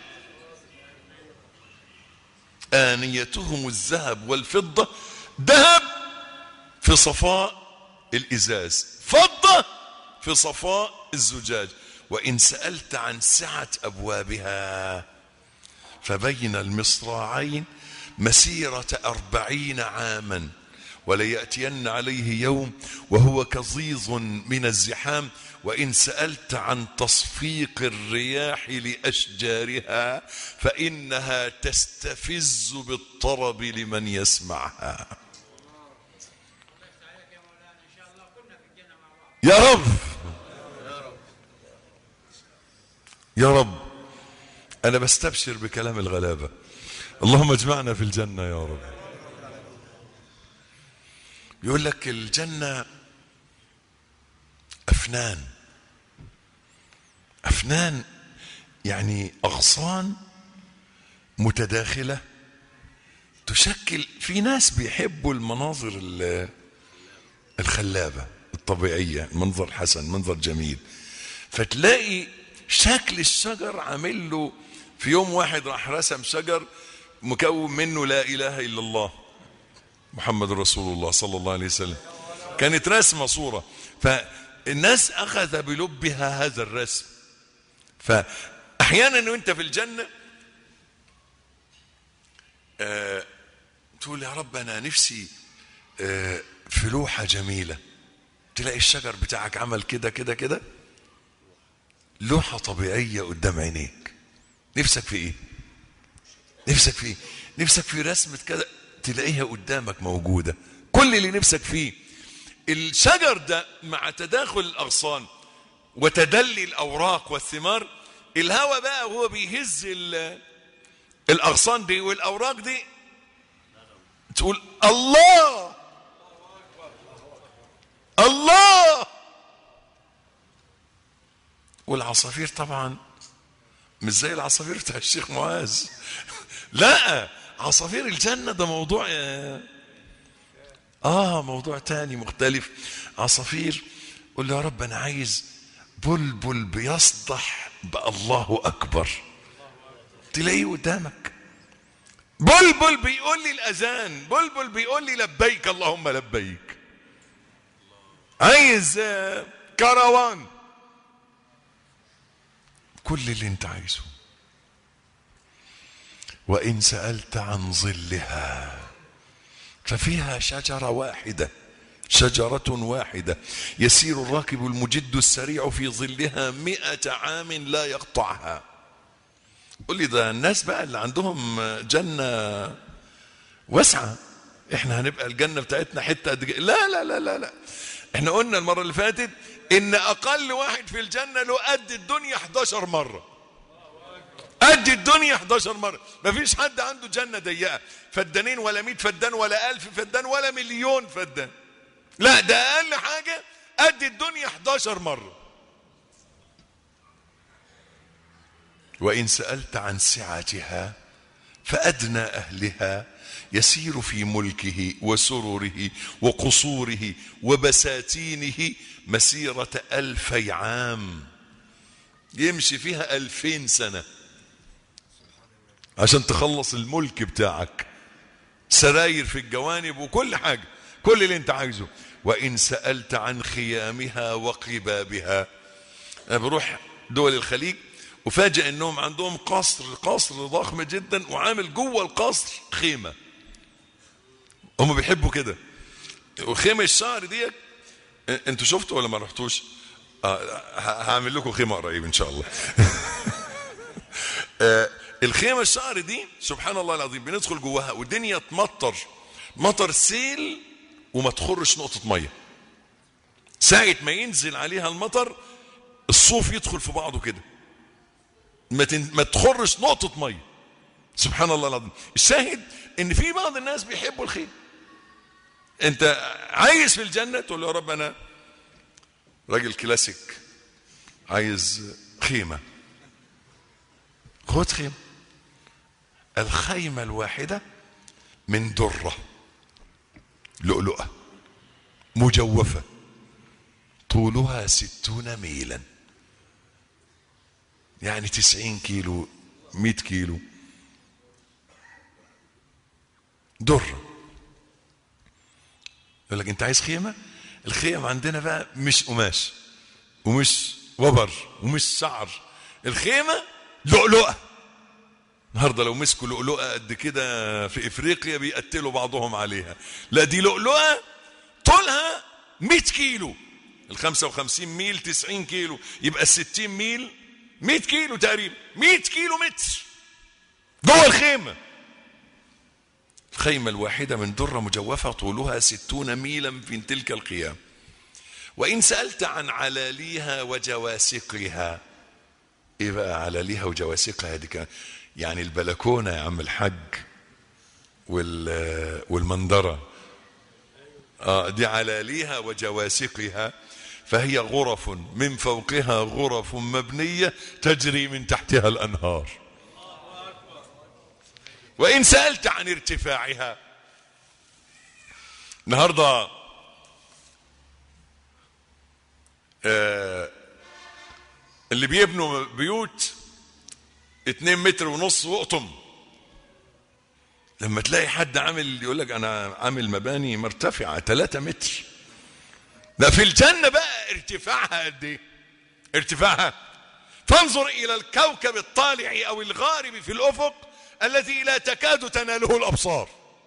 آنيتهم الذهب والفضة ذهب في صفاء الإزاز فضة في صفاء الزجاج وإن سألت عن سعة أبوابها فبين المصراعين مسيرة أربعين عاما وليأتين عليه يوم وهو كظيظ من الزحام وإن سألت عن تصفيق الرياح لأشجارها فإنها تستفز بالطرب لمن يسمعها يا رب يا رب أنا بستبشر بكلام الغلابة اللهم اجمعنا في الجنة يا رب يقول لك الجنة أفنان أفنان يعني أغصان متداخلة تشكل في ناس بيحبوا المناظر الخلابة الطبيعية منظر حسن منظر جميل فتلاقي شكل الشجر عامل له في يوم واحد راح رسم شجر مكون منه لا إله إلا الله محمد رسول الله صلى الله عليه وسلم كانت رسمة صورة فالناس أخذ بلبها هذا الرسم فأحيانا وانت في الجنة آه تقول يا رب أنا نفسي آه في لوحة جميلة تلاقي الشجر بتاعك عمل كده كده كده لوحة طبيعية قدام عينيك نفسك في ايه نفسك في ايه نفسك في رسمة كده تلاقيها قدامك موجودة كل اللي نفسك فيه الشجر ده مع تداخل الأغصان وتدلي الأوراق والثمار الهواء بقى وهو بيهز الأغصان دي والأوراق دي تقول الله الله والعصافير طبعا مش زي العصافير بتاع الشيخ معاذ لا عصافير الجنة ده موضوع اه موضوع تاني مختلف عصافير قول له يا رب انا عايز بلبل بيصدح بالله اكبر تلاقيه قدامك بلبل بيقول لي الاذان بلبل بيقول لي لبيك اللهم لبيك عايز كروان كل اللي انت عايزه وإن سألت عن ظلها ففيها شجرة واحدة شجرة واحدة يسير الراكب المجد السريع في ظلها مئة عام لا يقطعها قول لي ده الناس بقى اللي عندهم جنة واسعة احنا هنبقى الجنة بتاعتنا حتة قد كده. لا لا لا لا لا احنا قلنا المرة اللي فاتت ان اقل واحد في الجنة له قد الدنيا 11 مرة قد الدنيا 11 مرة مفيش حد عنده جنة ضيقة فدانين ولا 100 فدان ولا 1000 فدان ولا مليون فدان لا ده اقل حاجة قد الدنيا 11 مرة وإن سألت عن سعتها فأدنى أهلها يسير في ملكه وسرره وقصوره وبساتينه مسيرة ألفي عام يمشي فيها ألفين سنة عشان تخلص الملك بتاعك سراير في الجوانب وكل حاجة كل اللي انت عايزه وإن سألت عن خيامها وقبابها أنا بروح دول الخليج وفاجئ انهم عندهم قصر قصر ضخم جدا وعامل جوه القصر خيمه هم بيحبوا كده وخيمه الشعر ديت انتوا شفتوا ولا ما رحتوش آه هعمل لكم خيمه قريب ان شاء الله آه الخيمه الشعر دي سبحان الله العظيم بندخل جواها والدنيا تمطر مطر سيل وما تخرش نقطه ميه ساعه ما ينزل عليها المطر الصوف يدخل في بعضه كده ما تن... ما تخرش نقطة مية سبحان الله العظيم الشاهد ان في بعض الناس بيحبوا الخير انت عايز في الجنة تقول له يا رب انا راجل كلاسيك عايز خيمة خد خيمة الخيمة الواحدة من درة لؤلؤة مجوفة طولها ستون ميلا يعني تسعين كيلو مئة كيلو درة يقول لك انت عايز خيمة الخيم عندنا بقى مش قماش ومش وبر ومش شعر الخيمة لؤلؤة النهارده لو مسكوا لؤلؤة قد كده في افريقيا بيقتلوا بعضهم عليها لا دي لؤلؤة طولها 100 كيلو ال 55 ميل 90 كيلو يبقى ال 60 ميل 100 كيلو تقريبا 100 كيلو متر جوه الخيمة الخيمة الواحدة من درة مجوفة طولها ستون ميلا في تلك القيام وإن سألت عن علاليها وجواسقها إيه بقى علاليها وجواسقها دي كان يعني البلكونة يا عم الحج وال والمنظرة آه دي علاليها وجواسقها فهي غرف من فوقها غرف مبنية تجري من تحتها الأنهار وإن سألت عن ارتفاعها النهاردة آه اللي بيبنوا بيوت اتنين متر ونص وقطم لما تلاقي حد عامل يقول لك انا عامل مباني مرتفعه 3 متر ده في الجنه بقى ارتفاعها قد ايه ارتفاعها فانظر الى الكوكب الطالع او الغارب في الافق الذي لا تكاد تناله الابصار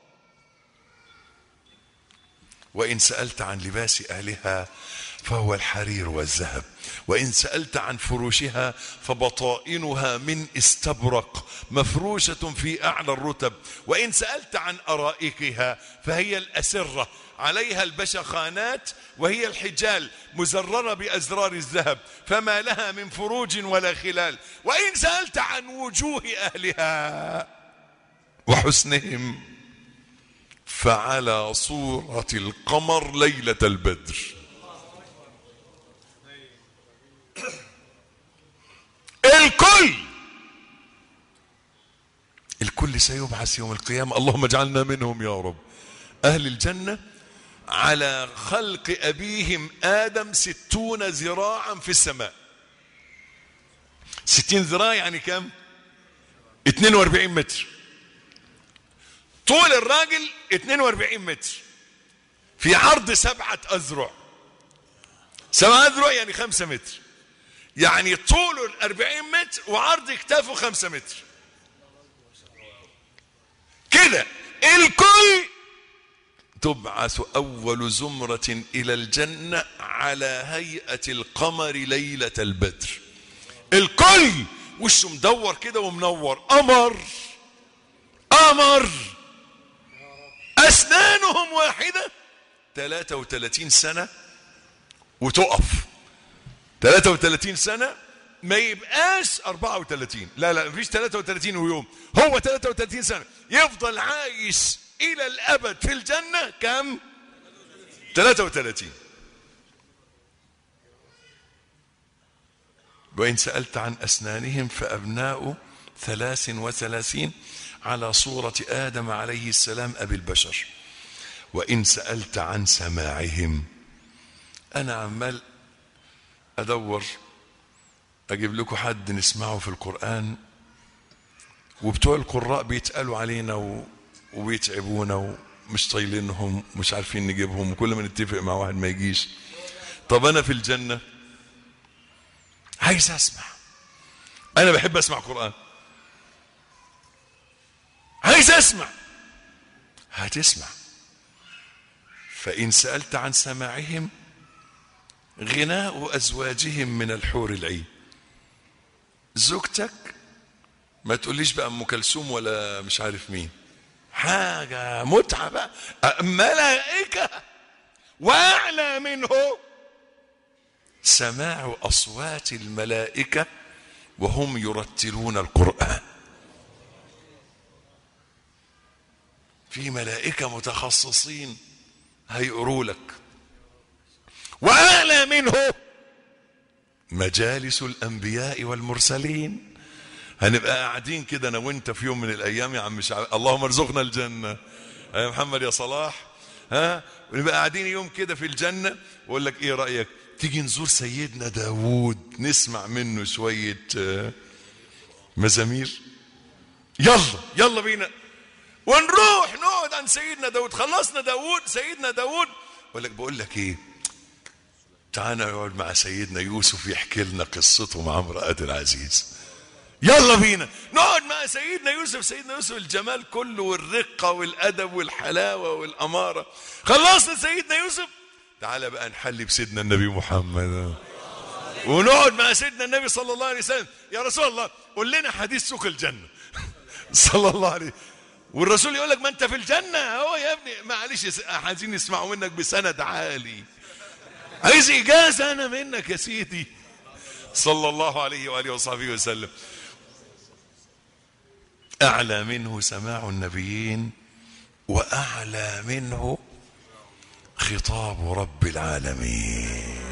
وان سالت عن لباس اهلها فهو الحرير والذهب وإن سألت عن فروشها فبطائنها من استبرق مفروشة في أعلى الرتب وإن سألت عن أرائكها فهي الأسرة عليها البشخانات وهي الحجال مزررة بأزرار الذهب فما لها من فروج ولا خلال وإن سألت عن وجوه أهلها وحسنهم فعلى صورة القمر ليلة البدر الكل الكل سيبعث يوم القيامة اللهم اجعلنا منهم يا رب أهل الجنة على خلق أبيهم آدم ستون ذراعا في السماء ستين ذراع يعني كم 42 متر طول الراجل 42 متر في عرض سبعة أذرع سبعة أذرع يعني خمسة متر يعني طوله الأربعين متر وعرض كتافه خمسة متر كده الكل تبعث أول زمرة إلى الجنة على هيئة القمر ليلة البدر الكل وشه مدور كده ومنور قمر قمر أسنانهم واحدة 33 سنة وتقف 33 سنة ما يبقاش 34 لا لا مفيش 33 ويوم هو 33 سنة يفضل عايش إلى الأبد في الجنة كم 33 وإن سألت عن أسنانهم فأبناء ثلاث وثلاثين على صورة آدم عليه السلام أبي البشر وإن سألت عن سماعهم أنا عمال أدور أجيب لكم حد نسمعه في القرآن وبتوع القراء بيتقالوا علينا و... وبيتعبونا ومش طايلينهم ومش عارفين نجيبهم وكل ما نتفق مع واحد ما يجيش طب أنا في الجنة عايز أسمع أنا بحب أسمع قرآن عايز أسمع هتسمع فإن سألت عن سماعهم غناء أزواجهم من الحور العين زوجتك ما تقوليش بقى ام كلثوم ولا مش عارف مين حاجه متعه بقى ملائكه واعلى منه سماع اصوات الملائكه وهم يرتلون القران في ملائكه متخصصين هيقروا لك واعلى منه مجالس الانبياء والمرسلين هنبقى قاعدين كده انا وانت في يوم من الايام يا عم شعب اللهم ارزقنا الجنه يا محمد يا صلاح ها ونبقى قاعدين يوم كده في الجنه واقول لك ايه رايك تيجي نزور سيدنا داوود نسمع منه شويه آه، مزامير يلا يلا بينا ونروح نقعد عند سيدنا داوود خلصنا داوود سيدنا داوود اقول لك بقول لك ايه تعالى نقعد مع سيدنا يوسف يحكي لنا قصته مع امرأة العزيز يلا بينا نقعد مع سيدنا يوسف سيدنا يوسف الجمال كله والرقة والأدب والحلاوة والأمارة خلصنا سيدنا يوسف تعالى بقى نحلي بسيدنا النبي محمد ونقعد مع سيدنا النبي صلى الله عليه وسلم يا رسول الله قول لنا حديث سوق الجنة صلى الله عليه والرسول يقول لك ما انت في الجنة هو يا ابني معلش يس- عايزين يسمعوا منك بسند عالي عايز إجازة أنا منك يا سيدي صلى الله عليه وآله وصحبه وسلم أعلى منه سماع النبيين وأعلى منه خطاب رب العالمين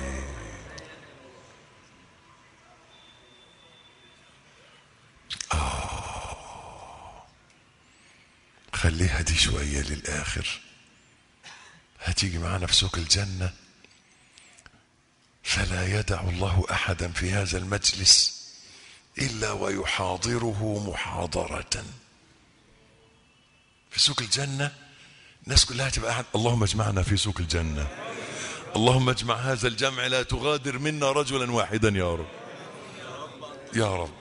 آه خليها دي شوية للآخر هتيجي معانا في سوق الجنة فلا يدع الله احدا في هذا المجلس الا ويحاضره محاضره في سوق الجنه الناس كلها تبقى قاعد اللهم اجمعنا في سوق الجنه اللهم اجمع هذا الجمع لا تغادر منا رجلا واحدا يا رب يا رب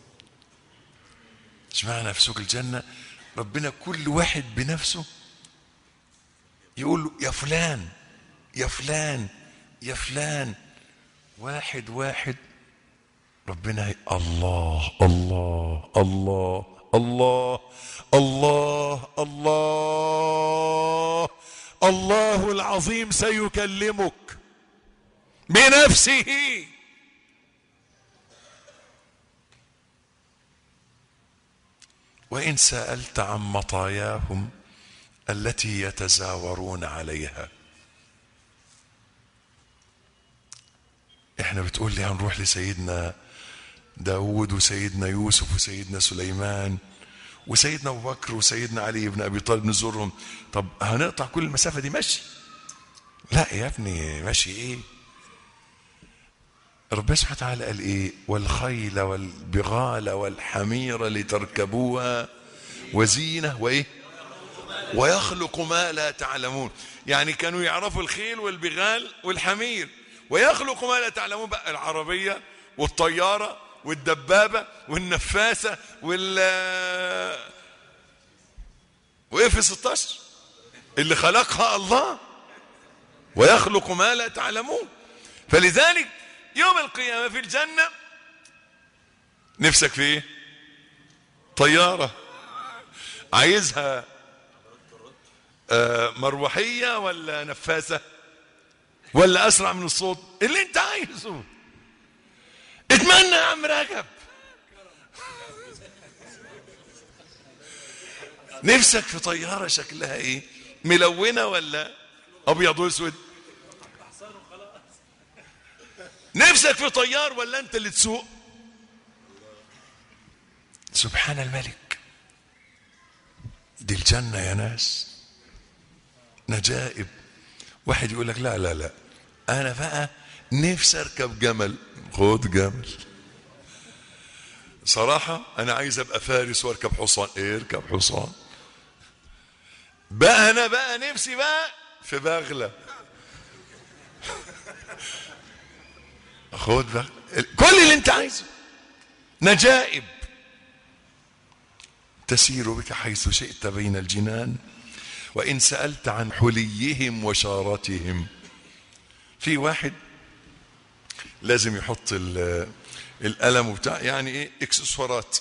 اجمعنا في سوق الجنه ربنا كل واحد بنفسه يقول له يا فلان يا فلان يا فلان واحد واحد ربنا ي... الله الله الله الله الله الله الله العظيم سيكلمك بنفسه وإن سألت عن مطاياهم التي يتزاورون عليها احنا بتقول لي هنروح لسيدنا داود وسيدنا يوسف وسيدنا سليمان وسيدنا ابو بكر وسيدنا علي بن ابي طالب نزورهم طب هنقطع كل المسافه دي مشي لا يا ابني ماشي ايه ربنا سبحانه وتعالى قال ايه والخيل والبغال والحمير لتركبوها وزينه وايه ويخلق ما لا تعلمون يعني كانوا يعرفوا الخيل والبغال والحمير ويخلق ما لا تعلمون بقى العربية والطيارة والدبابة والنفاسة وال واف 16 اللي خلقها الله ويخلق ما لا تعلمون فلذلك يوم القيامة في الجنة نفسك في ايه طيارة عايزها آه، مروحية ولا نفاسة ولا اسرع من الصوت اللي انت عايزه اتمنى يا عم رجب نفسك في طيارة شكلها ايه ملونة ولا ابيض واسود نفسك في طيار ولا انت اللي تسوق سبحان الملك دي الجنة يا ناس نجائب واحد يقول لك لا لا لا انا بقى نفسي اركب جمل خد جمل صراحة انا عايز ابقى فارس واركب حصان إيه اركب حصان بقى انا بقى نفسي بقى في بغلة خد بقى كل اللي انت عايزه نجائب تسير بك حيث شئت بين الجنان وإن سألت عن حليهم وشارتهم في واحد لازم يحط ال- القلم بتاع يعني ايه اكسسوارات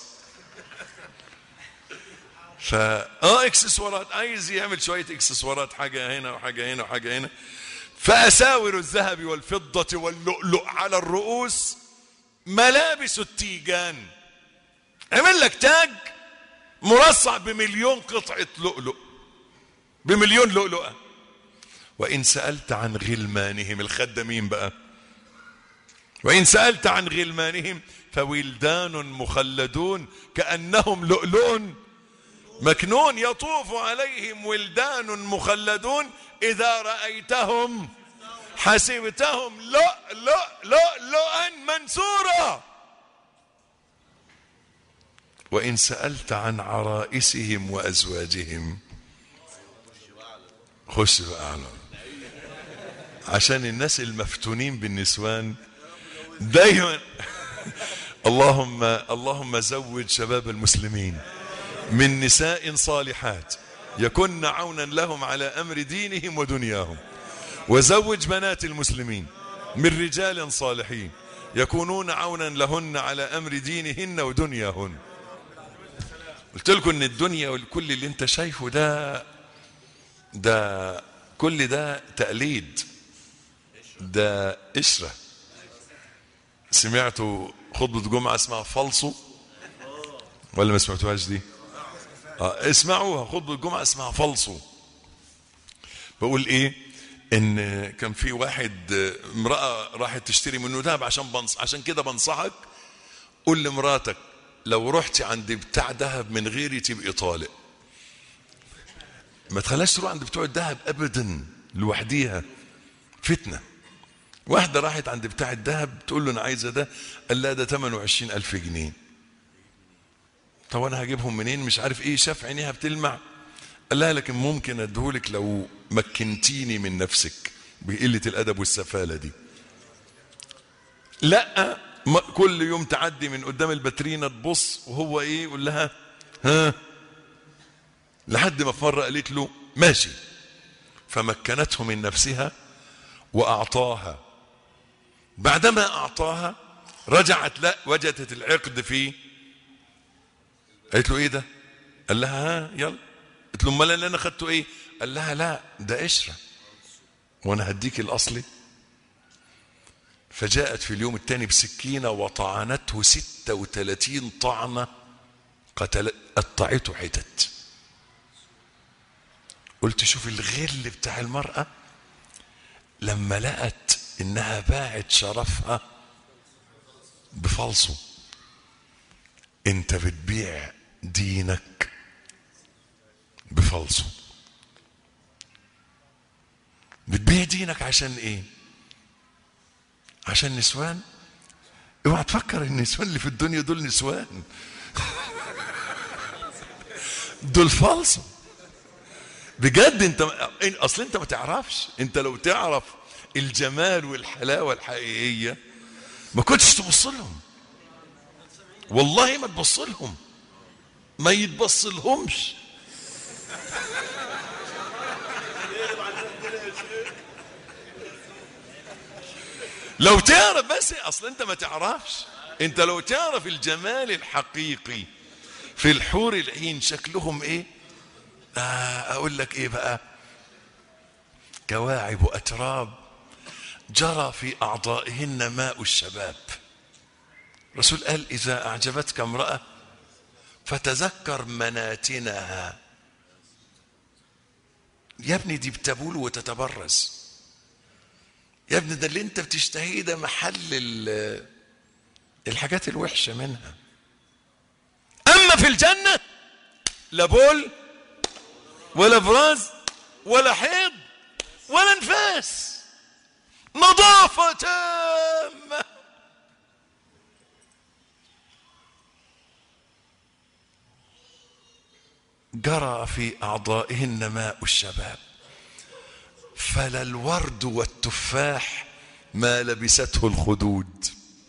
فا اه اكسسوارات عايز يعمل شويه اكسسوارات حاجه هنا وحاجه هنا وحاجه هنا فاساور الذهب والفضه واللؤلؤ على الرؤوس ملابس التيجان عمل لك تاج مرصع بمليون قطعه لؤلؤ بمليون لؤلؤه وان سالت عن غلمانهم الخدامين بقى وإن سألت عن غلمانهم فولدان مخلدون كأنهم لؤلؤ مكنون يطوف عليهم ولدان مخلدون إذا رأيتهم حسبتهم لؤلؤ لؤلؤا منثورا وإن سألت عن عرائسهم وأزواجهم خش بقى على عشان الناس المفتونين بالنسوان دايما اللهم اللهم زوج شباب المسلمين من نساء صالحات يكن عونا لهم على امر دينهم ودنياهم وزوج بنات المسلمين من رجال صالحين يكونون عونا لهن على امر دينهن ودنياهن قلت لكم ان الدنيا والكل اللي انت شايفه ده ده كل ده تقليد ده قشره سمعتوا خطبة جمعة اسمها فالصو ولا ما سمعتوهاش دي آه اسمعوها خطبة جمعة اسمها فالصو بقول ايه ان كان في واحد آه، امرأة راحت تشتري منه دهب عشان بنص عشان كده بنصحك قول لمراتك لو رحتي عند بتاع دهب من غيري تبقي طالق ما تخليهاش تروح عند بتوع الدهب ابدا لوحديها فتنه واحدة راحت عند بتاع الذهب تقول له أنا عايزة ده قال لها ده 28 ألف جنيه طب أنا هجيبهم منين مش عارف إيه شاف عينيها بتلمع قال لها لكن ممكن أديهولك لو مكنتيني من نفسك بقلة الأدب والسفالة دي لا ما كل يوم تعدي من قدام الباترينا تبص وهو إيه يقول لها ها لحد ما في مرة قالت له ماشي فمكنته من نفسها وأعطاها بعدما أعطاها رجعت لا وجدت العقد فيه قالت له إيه ده قال لها ها يلا قلت له امال اللي انا خدته ايه قال لها لا ده قشره وانا هديك الاصلي فجاءت في اليوم الثاني بسكينه وطعنته 36 طعنه قتل قطعته حتت قلت شوف الغل بتاع المراه لما لقت انها باعت شرفها بفلصه انت بتبيع دينك بفلصه بتبيع دينك عشان ايه عشان نسوان اوعى تفكر النسوان اللي في الدنيا دول نسوان دول فالصو بجد انت اصل انت ما تعرفش انت لو تعرف الجمال والحلاوه الحقيقيه ما كنتش تبص لهم والله ما تبص لهم ما يتبص لهمش لو تعرف بس اصل انت ما تعرفش انت لو تعرف الجمال الحقيقي في الحور العين شكلهم ايه آه اقول لك ايه بقى كواعب اتراب جرى في اعضائهن ماء الشباب الرسول قال اذا اعجبتك امراه فتذكر مناتنها يا ابني دي بتبول وتتبرز يا ابني ده اللي انت بتشتهيه ده محل ال- الحاجات الوحشة منها أما في الجنة لا بول ولا براز ولا حيض ولا نفاس نظافة تامة جرى في أعضائهن ماء الشباب فلا الورد والتفاح ما لبسته الخدود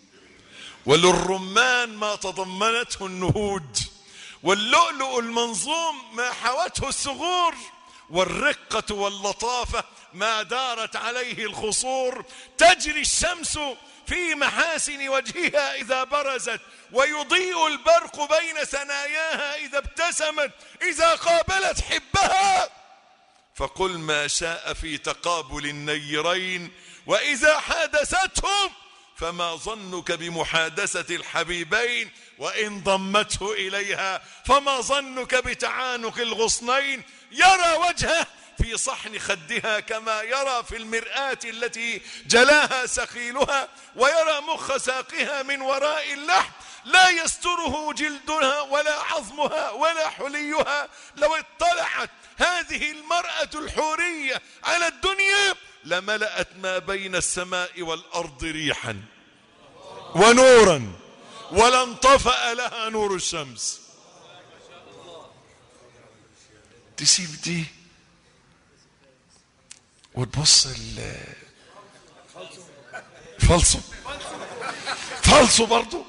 وللرمان ما تضمنته النهود واللؤلؤ المنظوم ما حوته الثغور والرقة واللطافة ما دارت عليه الخصور تجري الشمس في محاسن وجهها إذا برزت ويضيء البرق بين ثناياها إذا ابتسمت إذا قابلت حبها فقل ما شاء في تقابل النيرين وإذا حادثتهم فما ظنك بمحادثة الحبيبين وإن ضمته إليها فما ظنك بتعانق الغصنين يرى وجهه في صحن خدها كما يرى في المرآة التي جلاها سخيلها ويرى مخ ساقها من وراء اللحم لا يستره جلدها ولا عظمها ولا حليها لو اطلعت هذه المرأة الحورية على الدنيا لملأت ما بين السماء والأرض ريحا ونورا ولانطفأ لها نور الشمس تسيب دي وتبص ال فالصو فالصو برضو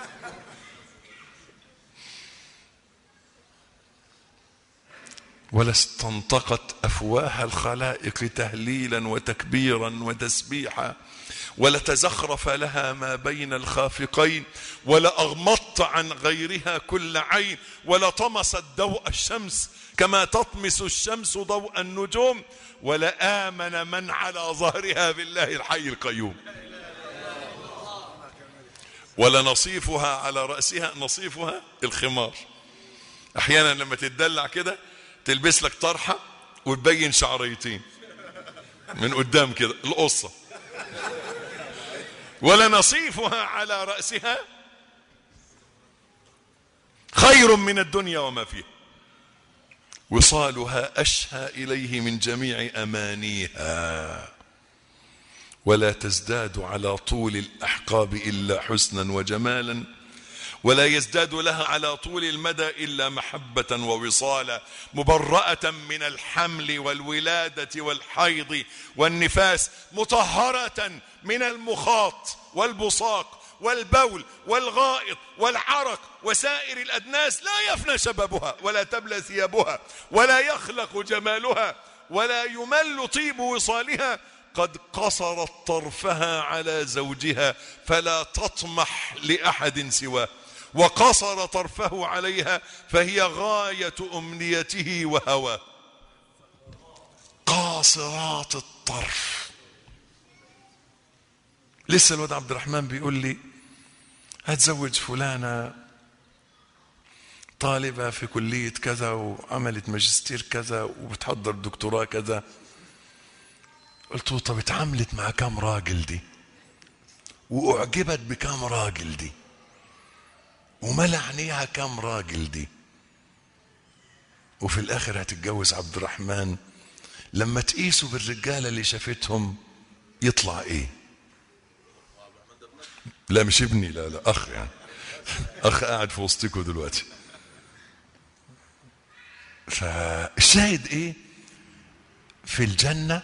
ولا استنطقت افواه الخلائق تهليلا وتكبيرا وتسبيحا ولا تزخرف لها ما بين الخافقين ولا اغمضت عن غيرها كل عين ولا طمست ضوء الشمس كما تطمس الشمس ضوء النجوم ولا امن من على ظهرها بالله الحي القيوم ولا نصيفها على راسها نصيفها الخمار احيانا لما تتدلع كده تلبس لك طرحه وتبين شعريتين من قدام كده القصه ولا نصيفها على راسها خير من الدنيا وما فيها وصالها اشهى اليه من جميع امانيها ولا تزداد على طول الاحقاب الا حسنا وجمالا ولا يزداد لها على طول المدى الا محبه ووصالا مبراه من الحمل والولاده والحيض والنفاس مطهره من المخاط والبصاق والبول والغائط والعرق وسائر الادناس لا يفنى شبابها ولا تبلى ثيابها ولا يخلق جمالها ولا يمل طيب وصالها قد قصرت طرفها على زوجها فلا تطمح لاحد سواه وقصر طرفه عليها فهي غايه امنيته وهواه قاصرات الطرف لسه الواد عبد الرحمن بيقول لي هتزوج فلانه طالبه في كليه كذا وعملت ماجستير كذا وبتحضر دكتوراه كذا قلت له طب اتعاملت مع كام راجل دي واعجبت بكام راجل دي وملى عينيها كام راجل دي وفي الاخر هتتجوز عبد الرحمن لما تقيسوا بالرجاله اللي شافتهم يطلع ايه لا مش ابني لا لا اخ يعني اخ قاعد في وسطكم دلوقتي فالشاهد ايه في الجنه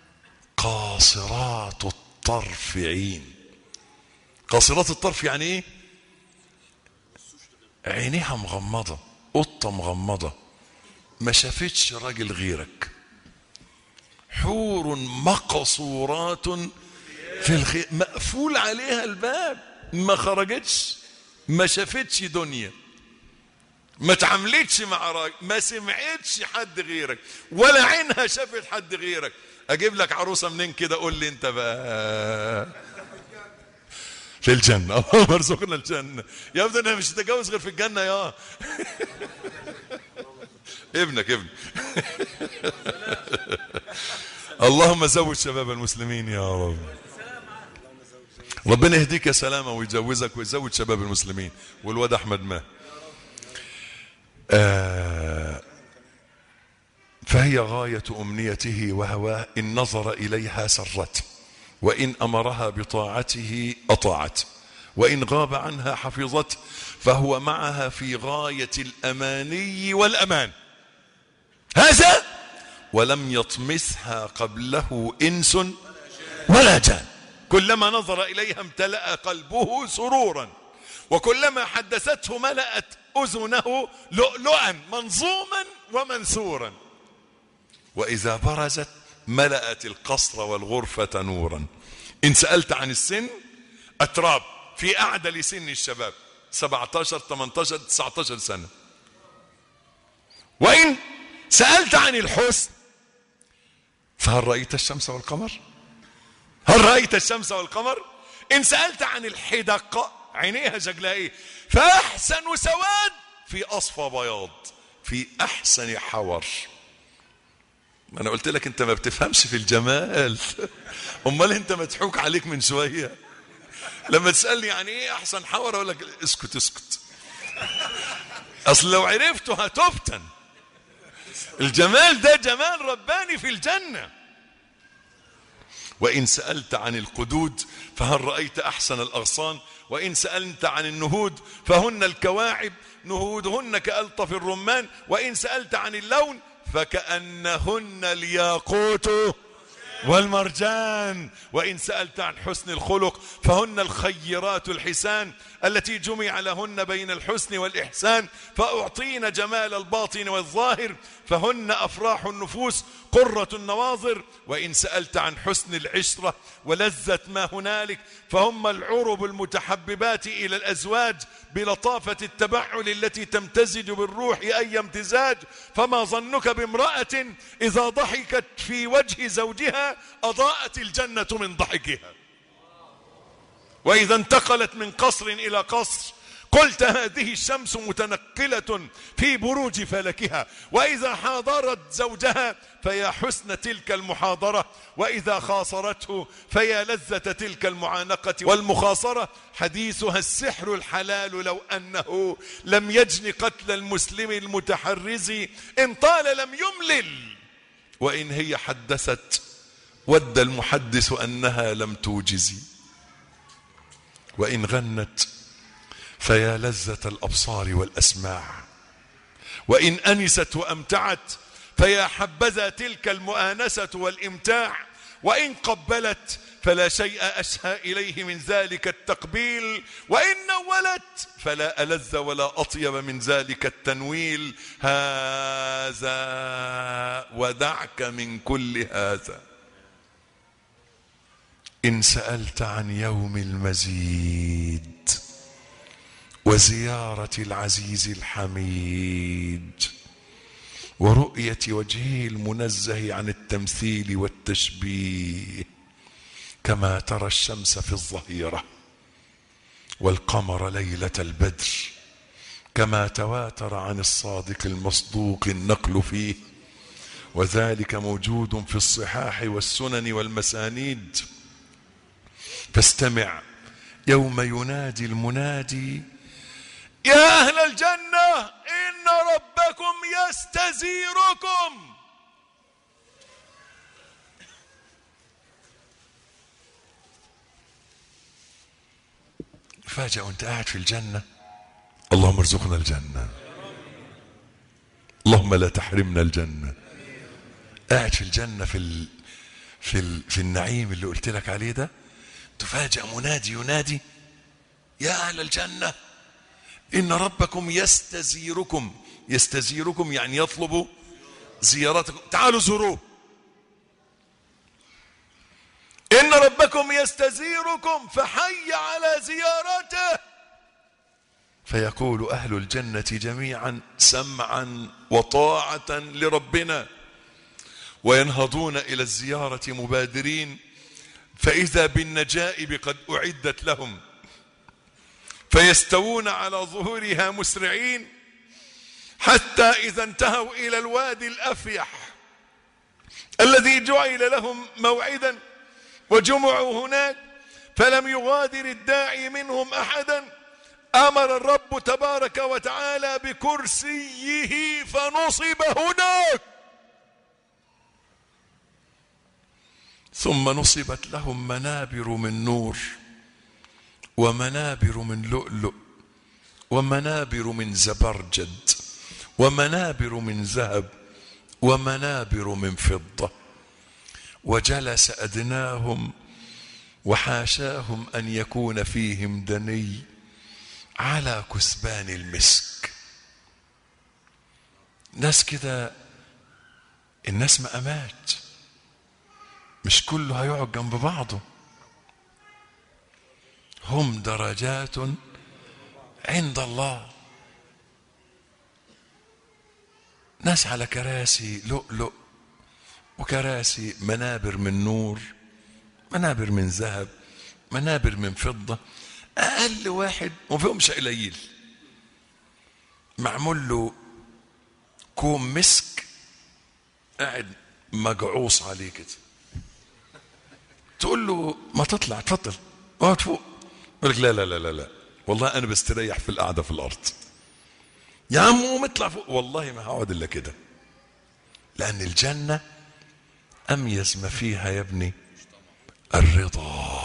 قاصرات الطرف عين قاصرات الطرف يعني ايه عينيها مغمضة قطة مغمضة ما شافتش راجل غيرك حور مقصورات في الخير مقفول عليها الباب ما خرجتش ما شافتش دنيا ما تعاملتش مع راجل ما سمعتش حد غيرك ولا عينها شافت حد غيرك اجيب لك عروسه منين كده قول لي انت بقى في الجنة اللهم ارزقنا الجنة يا ابني انا مش هتجوز غير في الجنة يا ابنك ابنك اللهم زوج شباب المسلمين يا رب ربنا يهديك يا سلامة ويجوزك ويزوج شباب المسلمين والواد أحمد ما آه فهي غاية أمنيته وهواه إن نظر إليها سرته وإن أمرها بطاعته أطاعت وإن غاب عنها حفظته فهو معها في غاية الأماني والأمان هذا ولم يطمسها قبله إنس ولا جان كلما نظر إليها امتلأ قلبه سرورا وكلما حدثته ملأت أذنه لؤلؤا منظوما ومنثورا وإذا برزت ملأت القصر والغرفة نورا إن سألت عن السن أتراب في أعدل سن الشباب 17 18 19 سنة وإن سألت عن الحسن فهل رأيت الشمس والقمر هل رأيت الشمس والقمر إن سألت عن الحدق عينيها شكلها إيه فأحسن سواد في أصفى بياض في أحسن حور ما أنا قلت لك أنت ما بتفهمش في الجمال أمال أنت مضحوك عليك من شوية لما تسألني يعني إيه أحسن حور أقول لك اسكت اسكت أصل لو عرفته هتفتن الجمال ده جمال رباني في الجنة وإن سألت عن القدود فهل رأيت أحسن الأغصان وإن سألت عن النهود فهن الكواعب نهودهن كألطف الرمان وإن سألت عن اللون فكأنهن الياقوت والمرجان وإن سألت عن حسن الخلق فهن الخيرات الحسان التي جمع لهن بين الحسن والإحسان فأعطين جمال الباطن والظاهر فهن أفراح النفوس قرة النواظر وإن سألت عن حسن العشرة ولذة ما هنالك فهم العرب المتحببات إلى الأزواج بلطافة التبعل التي تمتزج بالروح أي امتزاج فما ظنك بامرأة إذا ضحكت في وجه زوجها أضاءت الجنة من ضحكها وإذا انتقلت من قصر إلى قصر قلت هذه الشمس متنقلة في بروج فلكها وإذا حاضرت زوجها فيا حسن تلك المحاضرة وإذا خاصرته فيا لذة تلك المعانقة والمخاصرة حديثها السحر الحلال لو أنه لم يجن قتل المسلم المتحرز إن طال لم يملل وإن هي حدثت ود المحدث أنها لم توجزي وإن غنت فيا لذة الأبصار والأسماع وإن أنست وأمتعت فيا حبذا تلك المؤانسة والإمتاع وإن قبلت فلا شيء أشهى إليه من ذلك التقبيل وإن نولت فلا ألذ ولا أطيب من ذلك التنويل هذا ودعك من كل هذا إن سألت عن يوم المزيد وزيارة العزيز الحميد ورؤية وجهه المنزه عن التمثيل والتشبيه كما ترى الشمس في الظهيرة والقمر ليلة البدر كما تواتر عن الصادق المصدوق النقل فيه وذلك موجود في الصحاح والسنن والمسانيد فاستمع يوم ينادي المنادي يا أهل الجنة إن ربكم يستزيركم فاجأ وانت قاعد في الجنة اللهم ارزقنا الجنة اللهم لا تحرمنا الجنة قاعد في الجنة في ال... في ال... في النعيم اللي قلت لك عليه ده تفاجأ منادي ينادي يا أهل الجنة إن ربكم يستزيركم يستزيركم يعني يطلب زيارتكم تعالوا زوروه إن ربكم يستزيركم فحي على زيارته فيقول أهل الجنة جميعا سمعا وطاعة لربنا وينهضون إلى الزيارة مبادرين فإذا بالنجائب قد أعدت لهم فيستوون على ظهورها مسرعين حتى إذا انتهوا إلى الوادي الأفيح الذي جعل لهم موعدا وجمعوا هناك فلم يغادر الداعي منهم أحدا أمر الرب تبارك وتعالى بكرسيه فنصب هناك ثم نصبت لهم منابر من نور ومنابر من لؤلؤ ومنابر من زبرجد ومنابر من ذهب ومنابر من فضة وجلس أدناهم وحاشاهم أن يكون فيهم دني على كثبان المسك ناس كده الناس مقامات مش كله هيقعد جنب بعضه هم درجات عند الله ناس على كراسي لؤلؤ وكراسي منابر من نور منابر من ذهب منابر من فضة أقل واحد وما فيهمش قليل معمول له كوم مسك قاعد مجعوص عليه كده تقول له ما تطلع اتفضل اقعد فوق يقول لك لا لا لا لا لا والله انا بستريح في القعده في الارض يا عم قوم اطلع فوق والله ما هقعد الا كده لان الجنه اميز ما فيها يا ابني الرضا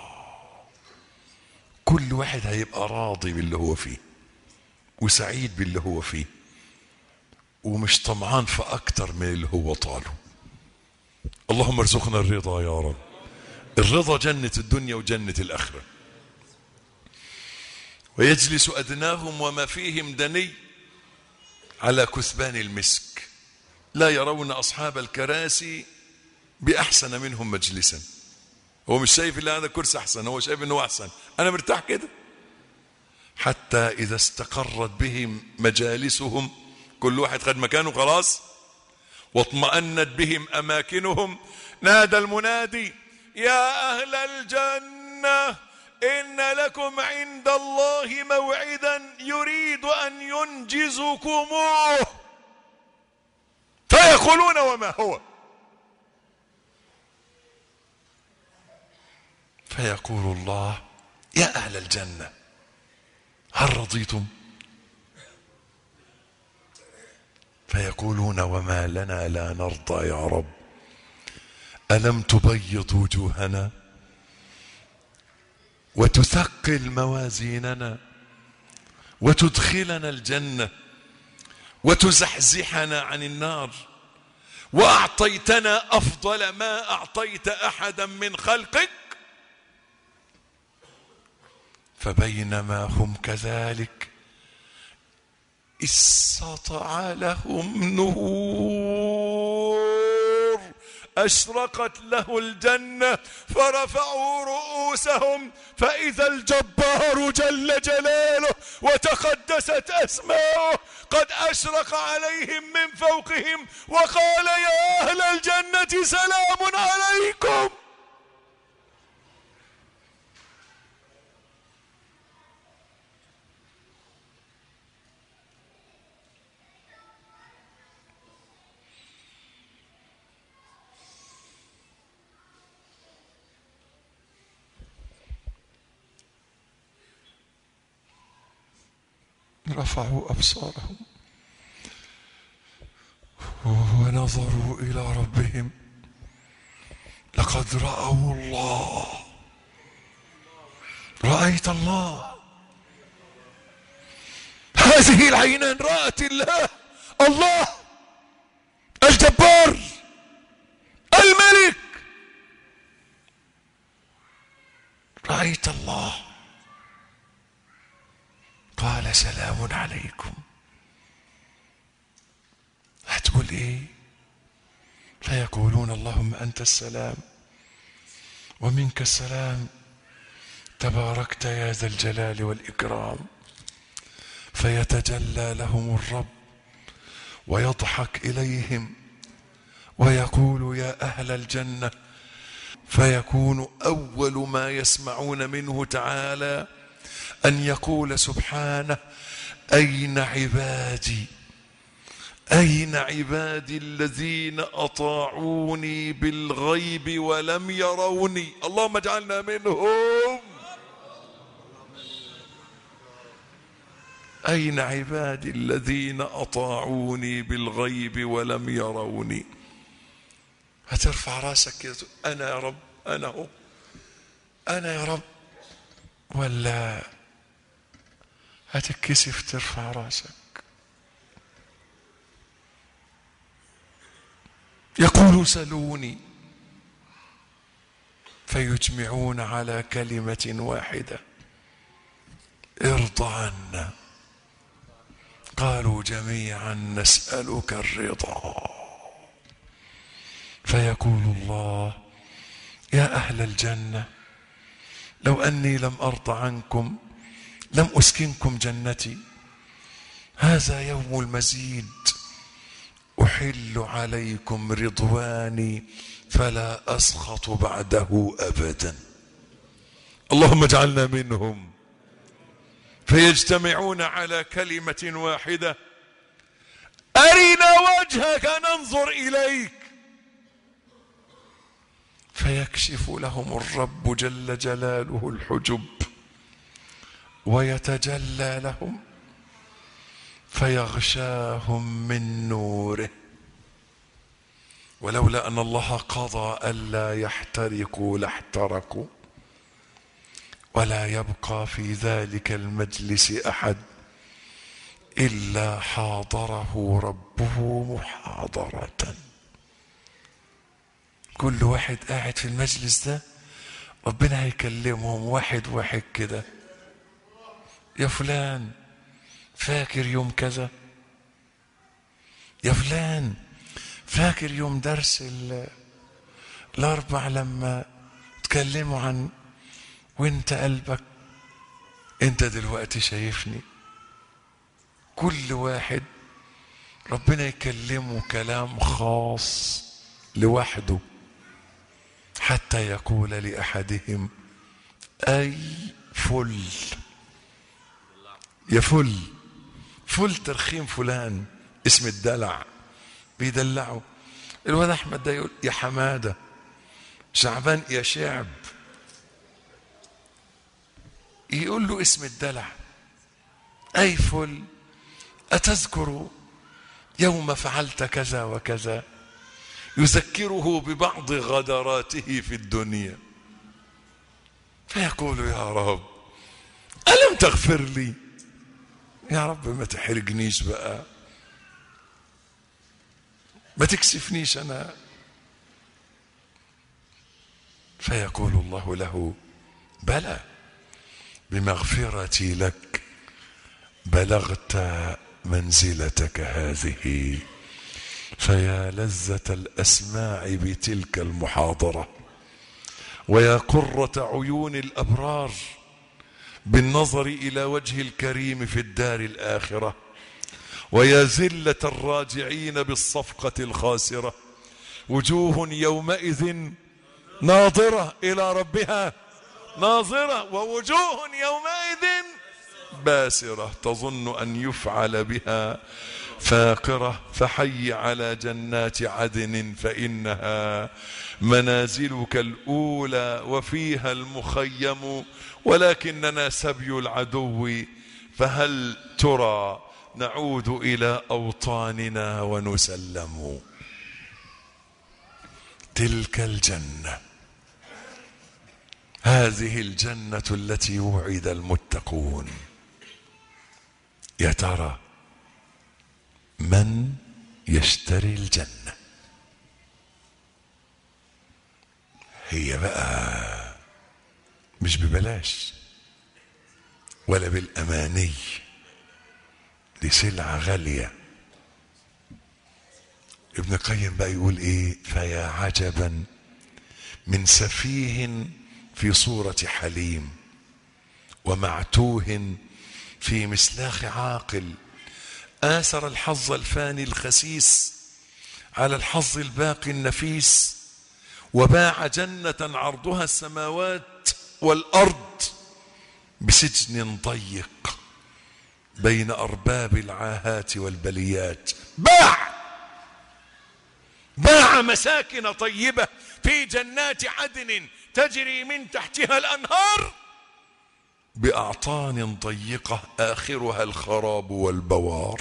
كل واحد هيبقى راضي باللي هو فيه وسعيد باللي هو فيه ومش طمعان في اكتر من اللي هو طاله اللهم ارزقنا الرضا يا رب الرضا جنة الدنيا وجنة الآخرة ويجلس أدناهم وما فيهم دني على كثبان المسك لا يرون أصحاب الكراسي بأحسن منهم مجلسا هو مش شايف إلا هذا كرسي أحسن هو شايف أنه أحسن أنا مرتاح كده حتى إذا استقرت بهم مجالسهم كل واحد خد مكانه خلاص واطمأنت بهم أماكنهم نادى المنادي يا أهل الجنة إن لكم عند الله موعدا يريد أن ينجزكموه فيقولون وما هو فيقول الله يا أهل الجنة هل رضيتم فيقولون وما لنا لا نرضى يا رب ألم تبيض وجوهنا وتثقل موازيننا وتدخلنا الجنة وتزحزحنا عن النار وأعطيتنا أفضل ما أعطيت أحدا من خلقك فبينما هم كذلك استطع لهم نور أشرقت له الجنة فرفعوا رؤوسهم فإذا الجبار جل جلاله وتقدست أسماؤه قد أشرق عليهم من فوقهم وقال يا أهل الجنة سلام عليكم رفعوا أبصارهم ونظروا إلى ربهم لقد رأوا الله رأيت الله هذه العينان رأت الله الله الجبار الملك رأيت الله قال سلام عليكم هتقول ايه فيقولون اللهم انت السلام ومنك السلام تباركت يا ذا الجلال والإكرام فيتجلى لهم الرب ويضحك إليهم ويقول يا أهل الجنة فيكون أول ما يسمعون منه تعالى أن يقول سبحانه أين عبادي أين عبادي الذين أطاعوني بالغيب ولم يروني اللهم اجعلنا منهم أين عبادي الذين أطاعوني بالغيب ولم يروني هترفع راسك كده تقول أنا يا رب أنا هو أنا يا رب ولا هتتكسف ترفع راسك يقول سلوني فيجمعون على كلمة واحدة ارض عنا قالوا جميعا نسألك الرضا فيقول الله يا أهل الجنة لو أني لم أرض عنكم لم أسكنكم جنتي هذا يوم المزيد أحل عليكم رضواني فلا أسخط بعده أبدا اللهم اجعلنا منهم فيجتمعون على كلمة واحدة أرنا وجهك ننظر إليك فيكشف لهم الرب جل جلاله الحجب ويتجلى لهم فيغشاهم من نوره ولولا ان الله قضى الا يحترقوا لاحترقوا ولا يبقى في ذلك المجلس احد الا حاضره ربه محاضره كل واحد قاعد في المجلس ده ربنا هيكلمهم واحد واحد كده يا فلان فاكر يوم كذا يا فلان فاكر يوم درس الاربع لما تكلموا عن وانت قلبك انت دلوقتي شايفني كل واحد ربنا يكلمه كلام خاص لوحده حتى يقول لأحدهم أي فل يا فل فل ترخيم فلان اسم الدلع بيدلعه الواد احمد ده يقول يا حماده شعبان يا شعب يقول له اسم الدلع اي فل اتذكر يوم فعلت كذا وكذا يذكره ببعض غدراته في الدنيا فيقول يا رب الم تغفر لي يا رب ما تحرجنيش بقى ما تكسفنيش انا فيقول الله له بلى بمغفرتي لك بلغت منزلتك هذه فيا لذة الأسماع بتلك المحاضرة ويا قرة عيون الأبرار بالنظر إلى وجه الكريم في الدار الآخرة ويا زلة الراجعين بالصفقة الخاسرة وجوه يومئذ ناظرة إلى ربها ناظرة ووجوه يومئذ باسرة تظن أن يفعل بها فاقرة فحي على جنات عدن فإنها منازلك الأولى وفيها المخيم ولكننا سبي العدو فهل ترى نعود إلى أوطاننا ونسلم تلك الجنة هذه الجنة التي وعد المتقون يا ترى من يشتري الجنة هي بقى مش ببلاش ولا بالأماني دي سلعة غالية ابن القيم بقى يقول ايه فيا عجبا من سفيه في صورة حليم ومعتوه في مسلاخ عاقل آثر الحظ الفاني الخسيس على الحظ الباقي النفيس وباع جنة عرضها السماوات والأرض بسجن ضيق بين أرباب العاهات والبليات باع باع مساكن طيبة في جنات عدن تجري من تحتها الأنهار بأعطان ضيقة آخرها الخراب والبوار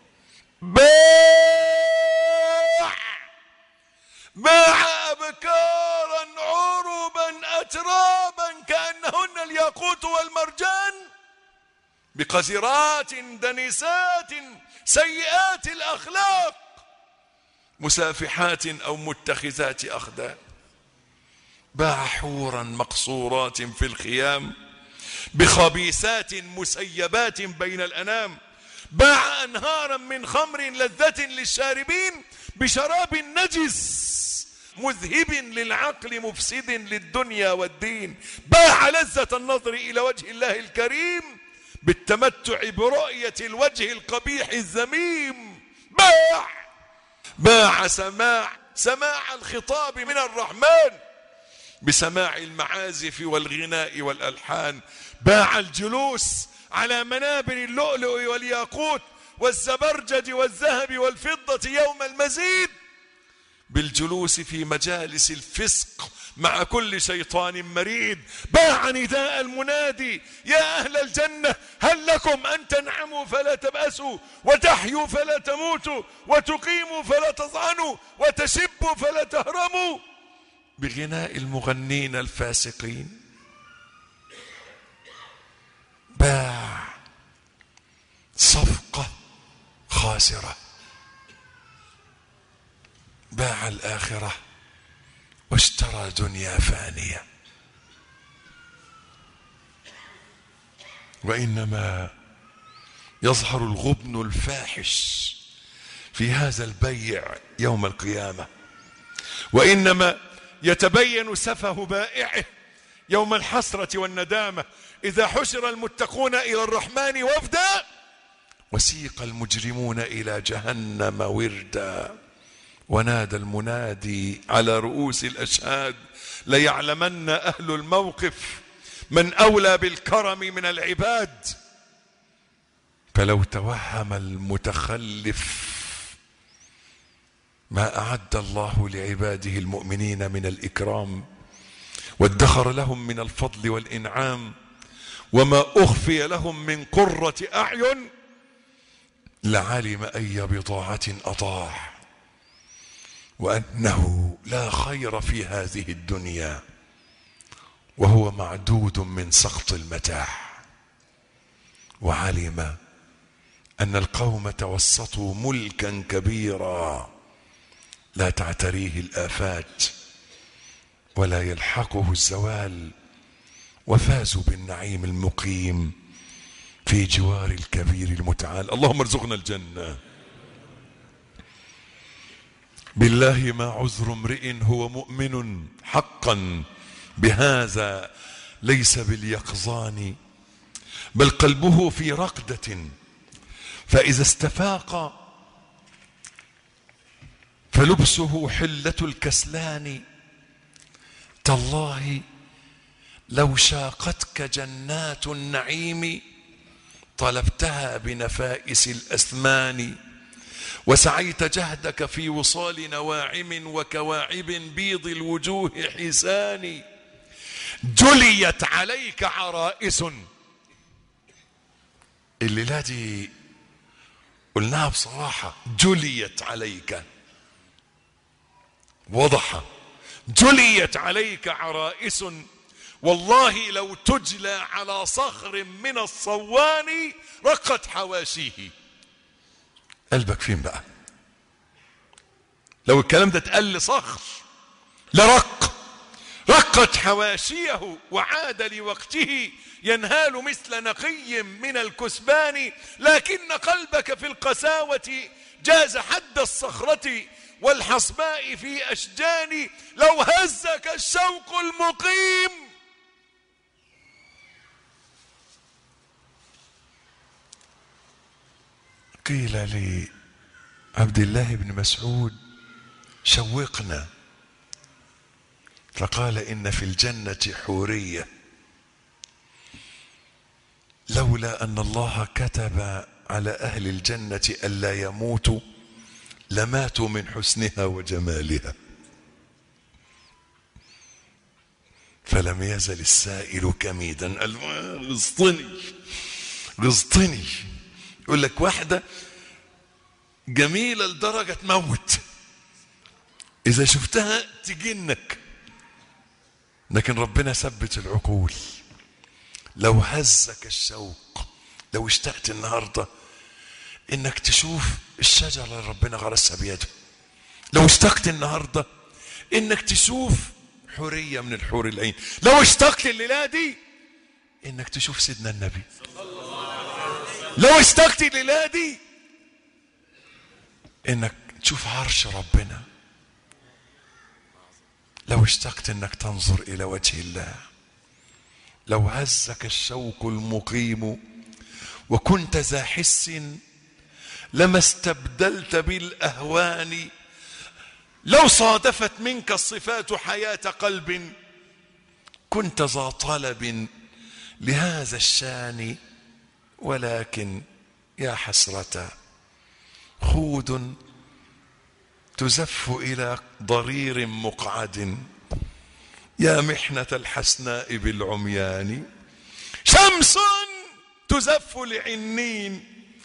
باع باع أبكارا عربا أترابا كأنهن الياقوت والمرجان بقذرات دنسات سيئات الأخلاق مسافحات أو متخذات أخدان باع حورا مقصورات في الخيام بخبيثات مسيبات بين الأنام باع أنهارا من خمر لذة للشاربين بشراب نجس مذهب للعقل مفسد للدنيا والدين باع لذة النظر إلى وجه الله الكريم بالتمتع برؤية الوجه القبيح الذميم باع باع سماع سماع الخطاب من الرحمن بسماع المعازف والغناء والألحان باع الجلوس على منابر اللؤلؤ والياقوت والزبرجد والذهب والفضة يوم المزيد بالجلوس في مجالس الفسق مع كل شيطان مريد باع نداء المنادي يا أهل الجنة هل لكم أن تنعموا فلا تبأسوا وتحيوا فلا تموتوا وتقيموا فلا تظعنوا وتشبوا فلا تهرموا بغناء المغنين الفاسقين باع صفقة خاسرة باع الآخرة واشترى دنيا فانية وإنما يظهر الغبن الفاحش في هذا البيع يوم القيامة وإنما يتبين سفه بائعه يوم الحسرة والندامة إذا حشر المتقون إلى الرحمن وفدا وسيق المجرمون إلى جهنم وردا ونادى المنادي على رؤوس الأشهاد ليعلمن أهل الموقف من أولى بالكرم من العباد فلو توهم المتخلف ما أعد الله لعباده المؤمنين من الإكرام وادخر لهم من الفضل والإنعام وما أخفي لهم من قرة أعين لعلم أي بضاعة أطاع وأنه لا خير في هذه الدنيا وهو معدود من سخط المتاع وعلم أن القوم توسطوا ملكا كبيرا لا تعتريه الآفات ولا يلحقه الزوال وفازوا بالنعيم المقيم في جوار الكبير المتعال اللهم ارزقنا الجنة بالله ما عذر امرئ هو مؤمن حقا بهذا ليس باليقظان بل قلبه في رقدة فإذا استفاق فلبسه حلة الكسلان تالله لو شاقتك جنات النعيم طلبتها بنفائس الأثمان وسعيت جهدك في وصال نواعم وكواعب بيض الوجوه حسان جليت عليك عرائس الليلة دي قلناها بصراحة جليت عليك وضح جليت عليك عرائس والله لو تجلى على صخر من الصوان رقت حواشيه قلبك فين بقى لو الكلام ده اتقال لصخر لرق رقت حواشيه وعاد لوقته ينهال مثل نقي من الكسبان لكن قلبك في القساوة جاز حد الصخرة والحصباء في أشجان لو هزك الشوق المقيم قيل لي عبد الله بن مسعود شوقنا فقال إن في الجنة حورية لولا أن الله كتب على أهل الجنة ألا يموتوا لماتوا من حسنها وجمالها فلم يزل السائل كميدا قال غصتني غصتني يقول لك واحدة جميلة لدرجة تموت إذا شفتها تجنك لكن ربنا ثبت العقول لو هزك الشوق لو اشتقت النهارده انك تشوف الشجره اللي ربنا غرسها بيده لو اشتقت النهارده انك تشوف حوريه من الحور العين لو اشتقت الليله دي انك تشوف سيدنا النبي لو اشتقت الليله دي انك تشوف عرش ربنا لو اشتقت انك تنظر الى وجه الله لو هزك الشوق المقيم وكنت ذا حس لما استبدلت بالاهوان لو صادفت منك الصفات حياه قلب كنت ذا طلب لهذا الشان ولكن يا حسره خود تزف الى ضرير مقعد يا محنه الحسناء بالعميان شمس تزف لعنين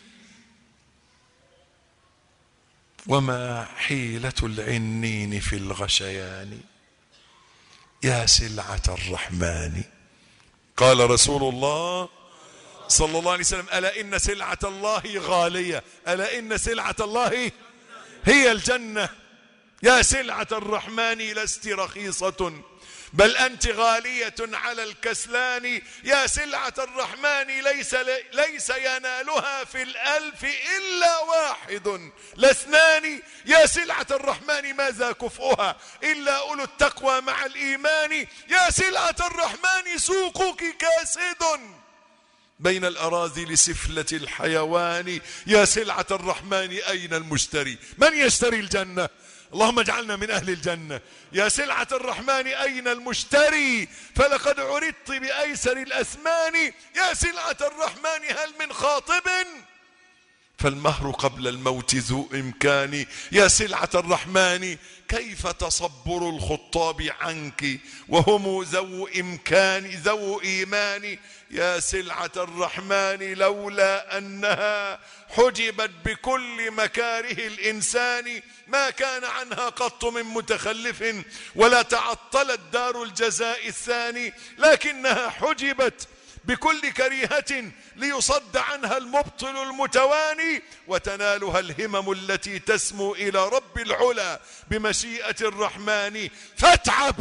وما حيلة العنين في الغشيان يا سلعة الرحمن قال رسول الله صلى الله عليه وسلم ألا إن سلعة الله غالية ألا إن سلعة الله هي الجنة يا سلعة الرحمن لست رخيصة بل أنت غالية على الكسلان يا سلعة الرحمن ليس ليس ينالها في الألف إلا واحد لاثنان يا سلعة الرحمن ماذا كفؤها إلا أولو التقوى مع الإيمان يا سلعة الرحمن سوقك كاسد بين الأراذل سفلة الحيوان يا سلعة الرحمن أين المشتري من يشتري الجنة اللهم اجعلنا من أهل الجنة يا سلعة الرحمن أين المشتري فلقد عرضت بأيسر الأثمان يا سلعة الرحمن هل من خاطب فالمهر قبل الموت ذو إمكان يا سلعة الرحمن كيف تصبر الخطاب عنك وهم ذو إمكان ذو إيمان يا سلعة الرحمن لولا أنها حجبت بكل مكاره الإنسان ما كان عنها قط من متخلف ولا تعطلت دار الجزاء الثاني لكنها حجبت بكل كريهة ليصد عنها المبطل المتواني وتنالها الهمم التي تسمو إلى رب العلا بمشيئة الرحمن فاتعب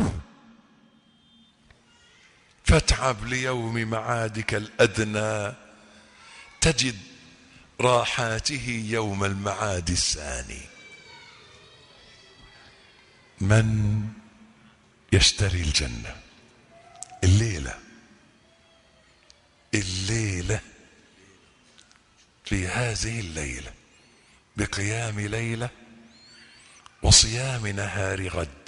فاتعب ليوم معادك الأدنى تجد راحاته يوم المعاد الثاني من يشتري الجنة الليلة الليلة في هذه الليلة بقيام ليلة وصيام نهار غد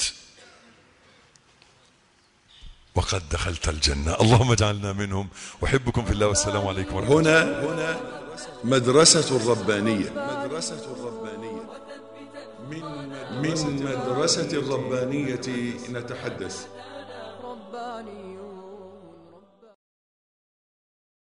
وقد دخلت الجنة اللهم اجعلنا منهم أحبكم في الله والسلام عليكم ورحمة الله هنا هنا مدرسة الربانية مدرسة الربانية من من مدرسة الربانية نتحدث رباني